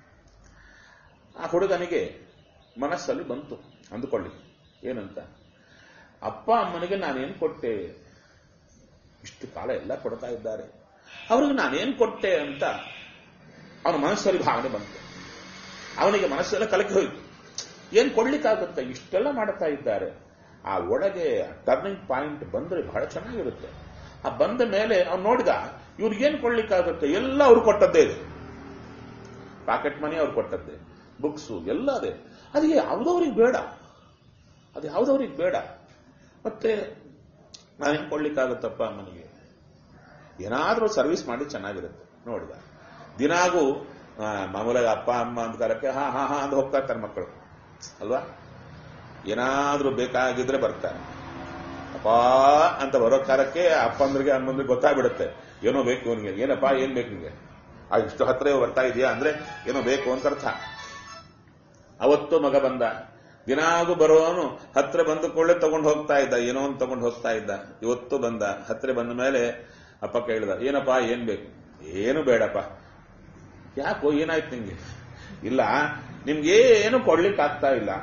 ಆ ಹುಡುಗನಿಗೆ ಮನಸ್ಸಲ್ಲಿ ಬಂತು ಅಂದುಕೊಳ್ಳಿ ಏನಂತ ಅಪ್ಪ ಅಮ್ಮನಿಗೆ ನಾನೇನು ಕೊಟ್ಟೆ ಇಷ್ಟು ಕಾಲ ಎಲ್ಲ ಕೊಡ್ತಾ ಇದ್ದಾರೆ ಅವ್ರಿಗೆ ನಾನೇನು ಕೊಟ್ಟೆ ಅಂತ ಅವನ ಮನಸ್ಸಲ್ಲಿ ಭಾವನೆ ಬಂತು ಅವನಿಗೆ ಮನಸ್ಸೆಲ್ಲ ಕಲಕಿ ಹೋಯ್ತು ಏನ್ ಕೊಡ್ಲಿಕ್ಕಾಗುತ್ತೆ ಇಷ್ಟೆಲ್ಲ ಮಾಡ್ತಾ ಇದ್ದಾರೆ ಆ ಒಳಗೆ ಟರ್ನಿಂಗ್ ಪಾಯಿಂಟ್ ಬಂದ್ರೆ ಬಹಳ ಚೆನ್ನಾಗಿರುತ್ತೆ ಆ ಬಂದ ಮೇಲೆ ಅವ್ನು ನೋಡಿದ ಇವ್ರಿಗೇನು ಕೊಡ್ಲಿಕ್ಕಾಗುತ್ತೆ ಎಲ್ಲ ಅವ್ರು ಕೊಟ್ಟದ್ದೇ ಇದೆ ಪಾಕೆಟ್ ಮನಿ ಅವ್ರು ಕೊಟ್ಟದ್ದೇ ಬುಕ್ಸು ಎಲ್ಲ ಅದೇ ಅದು ಯಾವುದವ್ರಿಗೆ ಬೇಡ ಅದು ಯಾವುದವ್ರಿಗೆ ಬೇಡ ಮತ್ತೆ ನಾನೇನು ಕೊಡ್ಲಿಕ್ಕಾಗುತ್ತಪ್ಪ ಅಮ್ಮನಿಗೆ ಏನಾದರೂ ಸರ್ವಿಸ್ ಮಾಡಿ ಚೆನ್ನಾಗಿರುತ್ತೆ ನೋಡಿದ ದಿನಾಗೂ ಮಾಮೂಲಾಗಿ ಅಪ್ಪ ಅಮ್ಮ ಅಂತ ಕಾಲಕ್ಕೆ ಹಾ ಹಾ ಹಾ ಅಂತ ಹೋಗ್ತಾ ಇರ್ತಾರೆ ಮಕ್ಕಳು ಅಲ್ವಾ ಏನಾದ್ರೂ ಬೇಕಾಗಿದ್ರೆ ಬರ್ತಾರೆ ಅಪ್ಪ ಅಂತ ಬರೋ ಕಾಲಕ್ಕೆ ಅಪ್ಪಂದ್ರಿಗೆ ಅಮ್ಮಂದ್ರಿಗೆ ಗೊತ್ತಾಗ್ಬಿಡುತ್ತೆ ಏನೋ ಬೇಕು ಅವನಿಗೆ ಏನಪ್ಪ ಏನ್ ಬೇಕು ನಿಮಗೆ ಆ ಇಷ್ಟು ಹತ್ರ ಬರ್ತಾ ಇದೆಯಾ ಅಂದ್ರೆ ಏನೋ ಬೇಕು ಅಂತ ಅರ್ಥ ಅವತ್ತು ಮಗ ಬಂದ ದಿನಾಗೂ ಬರೋನು ಹತ್ರ ಬಂದ ಕೂಡಲೇ ತಗೊಂಡು ಹೋಗ್ತಾ ಇದ್ದ ಏನೋ ಒಂದು ತಗೊಂಡು ಹೋಗ್ತಾ ಇದ್ದ ಇವತ್ತು ಬಂದ ಹತ್ರ ಬಂದ ಮೇಲೆ ಅಪ್ಪ ಕೇಳಿದ ಏನಪ್ಪ ಏನ್ ಬೇಕು ಏನು ಬೇಡಪ್ಪ ಯಾಕೋ ಏನಾಯ್ತು ನಿಂಗೆ ಇಲ್ಲ ನಿಮ್ಗೆ ಏನು ಕೊಡ್ಲಿಕ್ಕೆ ಆಗ್ತಾ ಇಲ್ಲ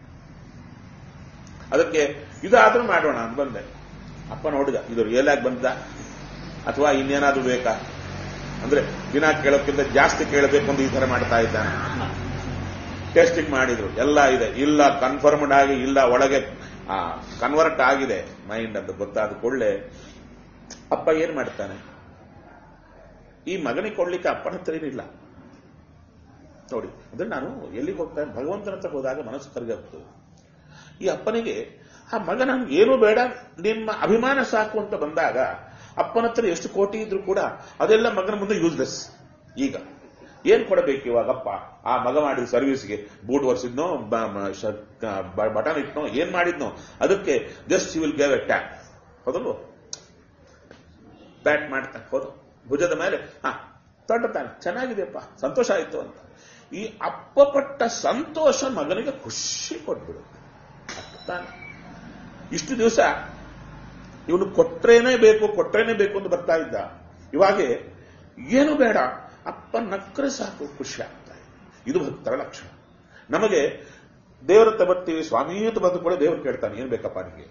ಅದಕ್ಕೆ ಇದಾದ್ರೂ ಮಾಡೋಣ ಅಂತ ಬಂದೆ ಅಪ್ಪ ನೋಡಿದ ಇದು ರಿಯಲ್ ಆಗಿ ಬಂದ ಅಥವಾ ಇನ್ನೇನಾದ್ರೂ ಬೇಕಾ ಅಂದ್ರೆ ದಿನ ಕೇಳೋಕ್ಕಿಂತ ಜಾಸ್ತಿ ಕೇಳಬೇಕು ಅಂತ ಈ ತರ ಮಾಡ್ತಾ ಇದ್ದಾನೆ ಟೆಸ್ಟಿಂಗ್ ಮಾಡಿದ್ರು ಎಲ್ಲ ಇದೆ ಇಲ್ಲ ಕನ್ಫರ್ಮ್ಡ್ ಆಗಿ ಇಲ್ಲ ಒಳಗೆ ಕನ್ವರ್ಟ್ ಆಗಿದೆ ಮೈಂಡ್ ಅಂತ ಗೊತ್ತಾದ ಕೂಡಲೇ ಅಪ್ಪ ಏನ್ ಮಾಡ್ತಾನೆ ಈ ಮಗನಿಗೆ ಕೊಡ್ಲಿಕ್ಕೆ ಅಪ್ಪನ ಹತ್ರ ಏನಿಲ್ಲ ನೋಡಿ ಅಂದ್ರೆ ನಾನು ಎಲ್ಲಿಗೆ ಹೋಗ್ತಾ ಭಗವಂತನ ಹತ್ರ ಹೋದಾಗ ಮನಸ್ಸು ಕರಗುತ್ತೆ ಈ ಅಪ್ಪನಿಗೆ ಆ ಮಗ ನನ್ಗೆ ಏನೂ ಬೇಡ ನಿಮ್ಮ ಅಭಿಮಾನ ಸಾಕು ಅಂತ ಬಂದಾಗ ಅಪ್ಪನ ಹತ್ರ ಎಷ್ಟು ಕೋಟಿ ಇದ್ರು ಕೂಡ ಅದೆಲ್ಲ ಮಗನ ಮುಂದೆ ಯೂಸ್ಲೆಸ್ ಈಗ ಏನ್ ಕೊಡಬೇಕು ಇವಾಗ ಅಪ್ಪ ಆ ಮಗ ಮಾಡಿದ ಸರ್ವಿಸ್ಗೆ ಬೂಟ್ ಒರೆಸಿದ್ನೋ ಬಟನ್ ಇಟ್ನೋ ಏನ್ ಮಾಡಿದ್ನೋ ಅದಕ್ಕೆ just you will gave a tap ಹೌದಲ್ವ ಬ್ಯಾಟ್ ಮಾಡ್ತಾನೆ ಹೌದು ಭುಜದ ಮೇಲೆ ಹಾ ತೊಡ್ತಾನೆ ಚೆನ್ನಾಗಿದೆಯಪ್ಪ ಸಂತೋಷ ಆಯ್ತು ಅಂತ ಈ ಅಪ್ಪ ಪಟ್ಟ ಸಂತೋಷ ಮಗನಿಗೆ ಖುಷಿ ಕೊಟ್ಬಿಡುತ್ತೆ ತಾನೆ ಇಷ್ಟು ದಿವಸ ಇವನು ಕೊಟ್ರೇನೆ ಬೇಕು ಕೊಟ್ರೇನೆ ಬೇಕು ಅಂತ ಬರ್ತಾ ಇದ್ದ ಇವಾಗೆ ಏನು ಬೇಡ ಅಪ್ಪ ನಕ್ರೆ ಸಾಕು ಖುಷಿ ಆಗ್ತಾ ಇದೆ ಇದು ಭಕ್ತರ ಲಕ್ಷಣ ನಮಗೆ ದೇವರತ್ತ ಬರ್ತೀವಿ ಸ್ವಾಮೀತ ಬಂದು ಕೂಡ ದೇವರು ಕೇಳ್ತಾನೆ ಏನ್ ಬೇಕಪ್ಪ ನಿಮಗೆ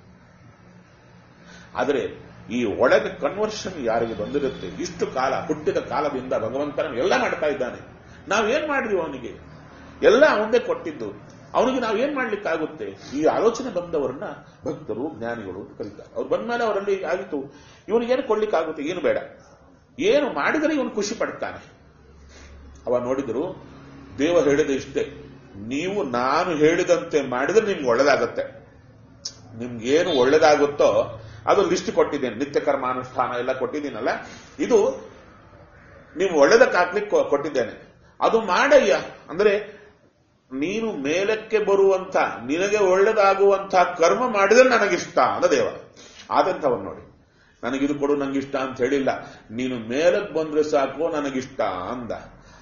ಆದರೆ ಈ ಒಳಗೆ ಕನ್ವರ್ಷನ್ ಯಾರಿಗೆ ಬಂದಿರುತ್ತೆ ಇಷ್ಟು ಕಾಲ ಹುಟ್ಟಿದ ಕಾಲದಿಂದ ಭಗವಂತನ ಎಲ್ಲ ಮಾಡ್ತಾ ಇದ್ದಾನೆ ನಾವೇನ್ ಮಾಡಿದ್ವಿ ಅವನಿಗೆ ಎಲ್ಲ ಅವನೇ ಕೊಟ್ಟಿದ್ದು ಅವನಿಗೆ ನಾವು ಏನ್ ಮಾಡ್ಲಿಕ್ಕಾಗುತ್ತೆ ಈ ಆಲೋಚನೆ ಬಂದವರನ್ನ ಭಕ್ತರು ಜ್ಞಾನಿಗಳು ಅಂತ ಕರೀತಾರೆ ಅವ್ರು ಬಂದ್ಮೇಲೆ ಅವರಲ್ಲಿ ಆಗಿತ್ತು ಇವನಿಗೇನು ಕೊಡ್ಲಿಕ್ಕಾಗುತ್ತೆ ಏನು ಬೇಡ ಏನು ಮಾಡಿದರೆ ಇವನು ಖುಷಿ ಪಡ್ತಾನೆ ಅವ ನೋಡಿದ್ರು ದೇವ ಹೇಳಿದ ಇಷ್ಟೇ ನೀವು ನಾನು ಹೇಳಿದಂತೆ ಮಾಡಿದ್ರೆ ನಿಮ್ಗೆ ಒಳ್ಳೇದಾಗತ್ತೆ ನಿಮ್ಗೇನು ಒಳ್ಳೇದಾಗುತ್ತೋ ಅದು ಲಿಸ್ಟ್ ಕೊಟ್ಟಿದ್ದೇನೆ ನಿತ್ಯ ಕರ್ಮಾನುಷ್ಠಾನ ಎಲ್ಲ ಕೊಟ್ಟಿದ್ದೀನಲ್ಲ ಇದು ನೀವು ಒಳ್ಳೇದಕ್ಕಾಗ್ಲಿಕ್ಕೆ ಕೊಟ್ಟಿದ್ದೇನೆ ಅದು ಮಾಡಯ್ಯ ಅಂದ್ರೆ ನೀನು ಮೇಲಕ್ಕೆ ಬರುವಂತ ನಿನಗೆ ಒಳ್ಳೇದಾಗುವಂತ ಕರ್ಮ ಮಾಡಿದ್ರೆ ನನಗಿಷ್ಟ ಅಂದ ದೇವ ಆದಂಥವನ್ ನೋಡಿ ನನಗಿದು ಕೊಡು ನಂಗಿಷ್ಟ ಅಂತ ಹೇಳಿಲ್ಲ ನೀನು ಮೇಲಕ್ಕೆ ಬಂದ್ರೆ ಸಾಕು ನನಗಿಷ್ಟ ಅಂದ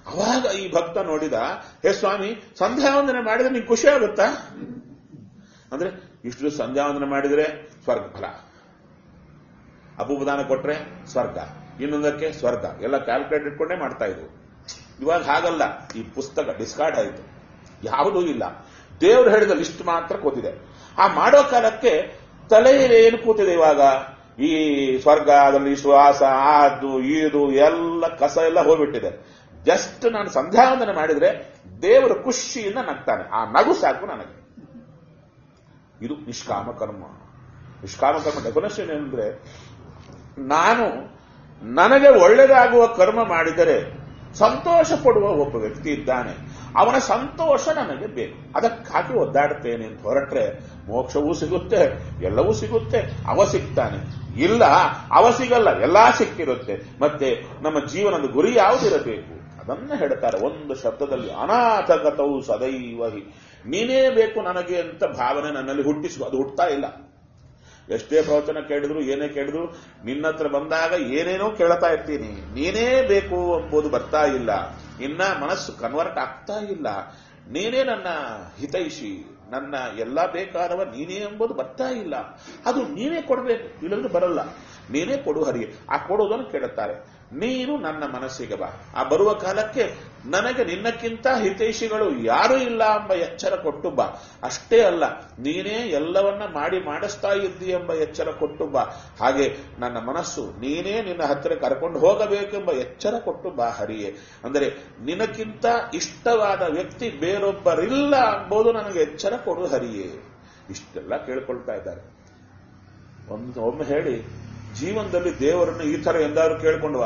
ಅವಾಗ ಈ ಭಕ್ತ ನೋಡಿದ ಹೇ ಸ್ವಾಮಿ ಸಂಧ್ಯಾವಂದನೆ ಮಾಡಿದ್ರೆ ನಿಂಗೆ ಖುಷಿ ಆಗುತ್ತಾ ಅಂದ್ರೆ ಇಷ್ಟು ಸಂಧ್ಯಾವಂದನೆ ಮಾಡಿದ್ರೆ ಸ್ವರ್ಗ ಫಲ ಅಪುಪದಾನ ಕೊಟ್ರೆ ಸ್ವರ್ಗ ಇನ್ನೊಂದಕ್ಕೆ ಸ್ವರ್ಗ ಎಲ್ಲ ಕ್ಯಾಲ್ಕುಲೇಟ್ ಇಟ್ಕೊಂಡೇ ಮಾಡ್ತಾ ಇದ್ವು ಇವಾಗ ಹಾಗಲ್ಲ ಈ ಪುಸ್ತಕ ಡಿಸ್ಕಾರ್ಡ್ ಆಯಿತು ಯಾವುದೂ ಇಲ್ಲ ದೇವರು ಹೇಳಿದ ಲಿಸ್ಟ್ ಮಾತ್ರ ಕೂತಿದೆ ಆ ಮಾಡೋ ಕಾಲಕ್ಕೆ ತಲೆಯಲ್ಲಿ ಏನು ಕೂತಿದೆ ಇವಾಗ ಈ ಸ್ವರ್ಗ ಅದರಲ್ಲಿ ಶ್ವಾಸ ಅದು ಇದು ಎಲ್ಲ ಕಸ ಎಲ್ಲ ಹೋಗ್ಬಿಟ್ಟಿದೆ ಜಸ್ಟ್ ನಾನು ಸಂಧ್ಯಾವಂದನೆ ಮಾಡಿದ್ರೆ ದೇವರು ಖುಷಿಯಿಂದ ನಗ್ತಾನೆ ಆ ನಗು ಸಾಕು ನನಗೆ ಇದು ನಿಷ್ಕಾಮ ಕರ್ಮ ನಿಷ್ಕಾಮ ಕರ್ಮ ಡೆಫಿನೇಷನ್ ಏನಂದ್ರೆ ನಾನು ನನಗೆ ಒಳ್ಳೆಯದಾಗುವ ಕರ್ಮ ಮಾಡಿದರೆ ಸಂತೋಷ ಪಡುವ ಒಬ್ಬ ವ್ಯಕ್ತಿ ಇದ್ದಾನೆ ಅವನ ಸಂತೋಷ ನನಗೆ ಬೇಕು ಅದಕ್ಕಾಗಿ ಒದ್ದಾಡುತ್ತೇನೆ ಅಂತ ಹೊರಟ್ರೆ ಮೋಕ್ಷವೂ ಸಿಗುತ್ತೆ ಎಲ್ಲವೂ ಸಿಗುತ್ತೆ ಅವ ಸಿಗ್ತಾನೆ ಇಲ್ಲ ಅವ ಸಿಗಲ್ಲ ಎಲ್ಲಾ ಸಿಕ್ಕಿರುತ್ತೆ ಮತ್ತೆ ನಮ್ಮ ಜೀವನದ ಗುರಿ ಯಾವುದಿರಬೇಕು ಅದನ್ನ ಹೇಳ್ತಾರೆ ಒಂದು ಶಬ್ದದಲ್ಲಿ ಅನಾಥಗತವು ಸದೈವ ಹಿ. ನೀನೇ ಬೇಕು ನನಗೆ ಅಂತ ಭಾವನೆ ನನ್ನಲ್ಲಿ ಹುಟ್ಟಿಸುವ ಅದು ಹುಟ್ಟತಾ ಇಲ್ಲ ಎಷ್ಟೇ ಪ್ರವಚನ ಕೇಳಿದ್ರು ಏನೇ ಕೇಳಿದ್ರು ನಿನ್ನ ಹತ್ರ ಬಂದಾಗ ಏನೇನೋ ಕೇಳ್ತಾ ಇರ್ತೀನಿ ನೀನೇ ಬೇಕು ಎಂಬುದು ಬರ್ತಾ ಇಲ್ಲ ಇನ್ನ ಮನಸ್ಸು ಕನ್ವರ್ಟ್ ಆಗ್ತಾ ಇಲ್ಲ ನೀನೇ ನನ್ನ ಹಿತೈಷಿ ನನ್ನ ಎಲ್ಲ ಬೇಕಾದವ ನೀನೇ ಎಂಬುದು ಬರ್ತಾ ಇಲ್ಲ ಅದು ನೀನೇ ಕೊಡಬೇಕು ಇಲ್ಲಂದ್ರೆ ಬರಲ್ಲ ನೀನೇ ಕೊಡು ಹರಿ ಆ ಕೊಡುವುದನ್ನು ಕೇಳುತ್ತಾರೆ ನೀನು ನನ್ನ ಮನಸ್ಸಿಗೆ ಬಾ ಆ ಬರುವ ಕಾಲಕ್ಕೆ ನನಗೆ ನಿನ್ನಕ್ಕಿಂತ ಹಿತೈಷಿಗಳು ಯಾರೂ ಇಲ್ಲ ಎಂಬ ಎಚ್ಚರ ಕೊಟ್ಟು ಬಾ ಅಷ್ಟೇ ಅಲ್ಲ ನೀನೇ ಎಲ್ಲವನ್ನ ಮಾಡಿ ಮಾಡಿಸ್ತಾ ಇದ್ದಿ ಎಂಬ ಎಚ್ಚರ ಕೊಟ್ಟು ಬಾ ಹಾಗೆ ನನ್ನ ಮನಸ್ಸು ನೀನೇ ನಿನ್ನ ಹತ್ತಿರ ಕರ್ಕೊಂಡು ಹೋಗಬೇಕೆಂಬ ಎಚ್ಚರ ಕೊಟ್ಟು ಬಾ ಹರಿಯೇ ಅಂದರೆ ನಿನಕ್ಕಿಂತ ಇಷ್ಟವಾದ ವ್ಯಕ್ತಿ ಬೇರೊಬ್ಬರಿಲ್ಲ ಎಂಬುದು ನನಗೆ ಎಚ್ಚರ ಕೊಡು ಹರಿಯೇ ಇಷ್ಟೆಲ್ಲ ಕೇಳ್ಕೊಳ್ತಾ ಇದ್ದಾರೆ ಒಂದು ಒಮ್ಮೆ ಹೇಳಿ ಜೀವನದಲ್ಲಿ ದೇವರನ್ನು ಈ ತರ ಎಂದಾದ್ರು ಕೇಳ್ಕೊಂಡ್ವಾ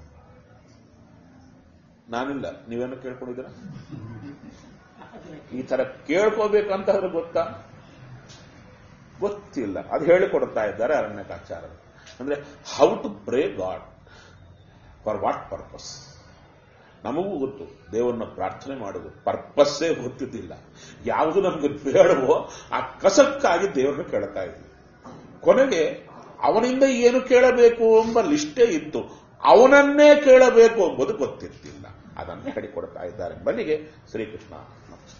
ನಾನಿಲ್ಲ ನೀವೇನು ಕೇಳ್ಕೊಂಡಿದ್ದೀರಾ ಈ ತರ ಕೇಳ್ಕೋಬೇಕಂತಾದ್ರೆ ಗೊತ್ತಾ ಗೊತ್ತಿಲ್ಲ ಅದು ಹೇಳಿಕೊಡ್ತಾ ಇದ್ದಾರೆ ಅರಣ್ಯಕಾಚಾರ್ಯರು ಅಂದ್ರೆ how to pray God for what purpose ನಮಗೂ ಗೊತ್ತು ದೇವರನ್ನ ಪ್ರಾರ್ಥನೆ ಮಾಡುವುದು ಪರ್ಪಸ್ಸೇ ಗೊತ್ತಿದ್ದಿಲ್ಲ ಯಾವುದು ನಮಗೆ ಬೇಡವೋ ಆ ಕಸಕ್ಕಾಗಿ ದೇವರನ್ನ ಕೇಳ್ತಾ ಇದ್ವಿ ಕೊನೆಗೆ ಅವನಿಂದ ಏನು ಕೇಳಬೇಕು ಎಂಬ ಲಿಸ್ಟೇ ಇತ್ತು ಅವನನ್ನೇ ಕೇಳಬೇಕು ಎಂಬುದು ಗೊತ್ತಿರ್ತಿಲ್ಲ ಅದನ್ನೇ ಹೇಳಿಕೊಡ್ತಾ ಇದ್ದಾರೆ ಬಲಿಗೆ ಶ್ರೀಕೃಷ್ಣ ನಮಸ್ತೆ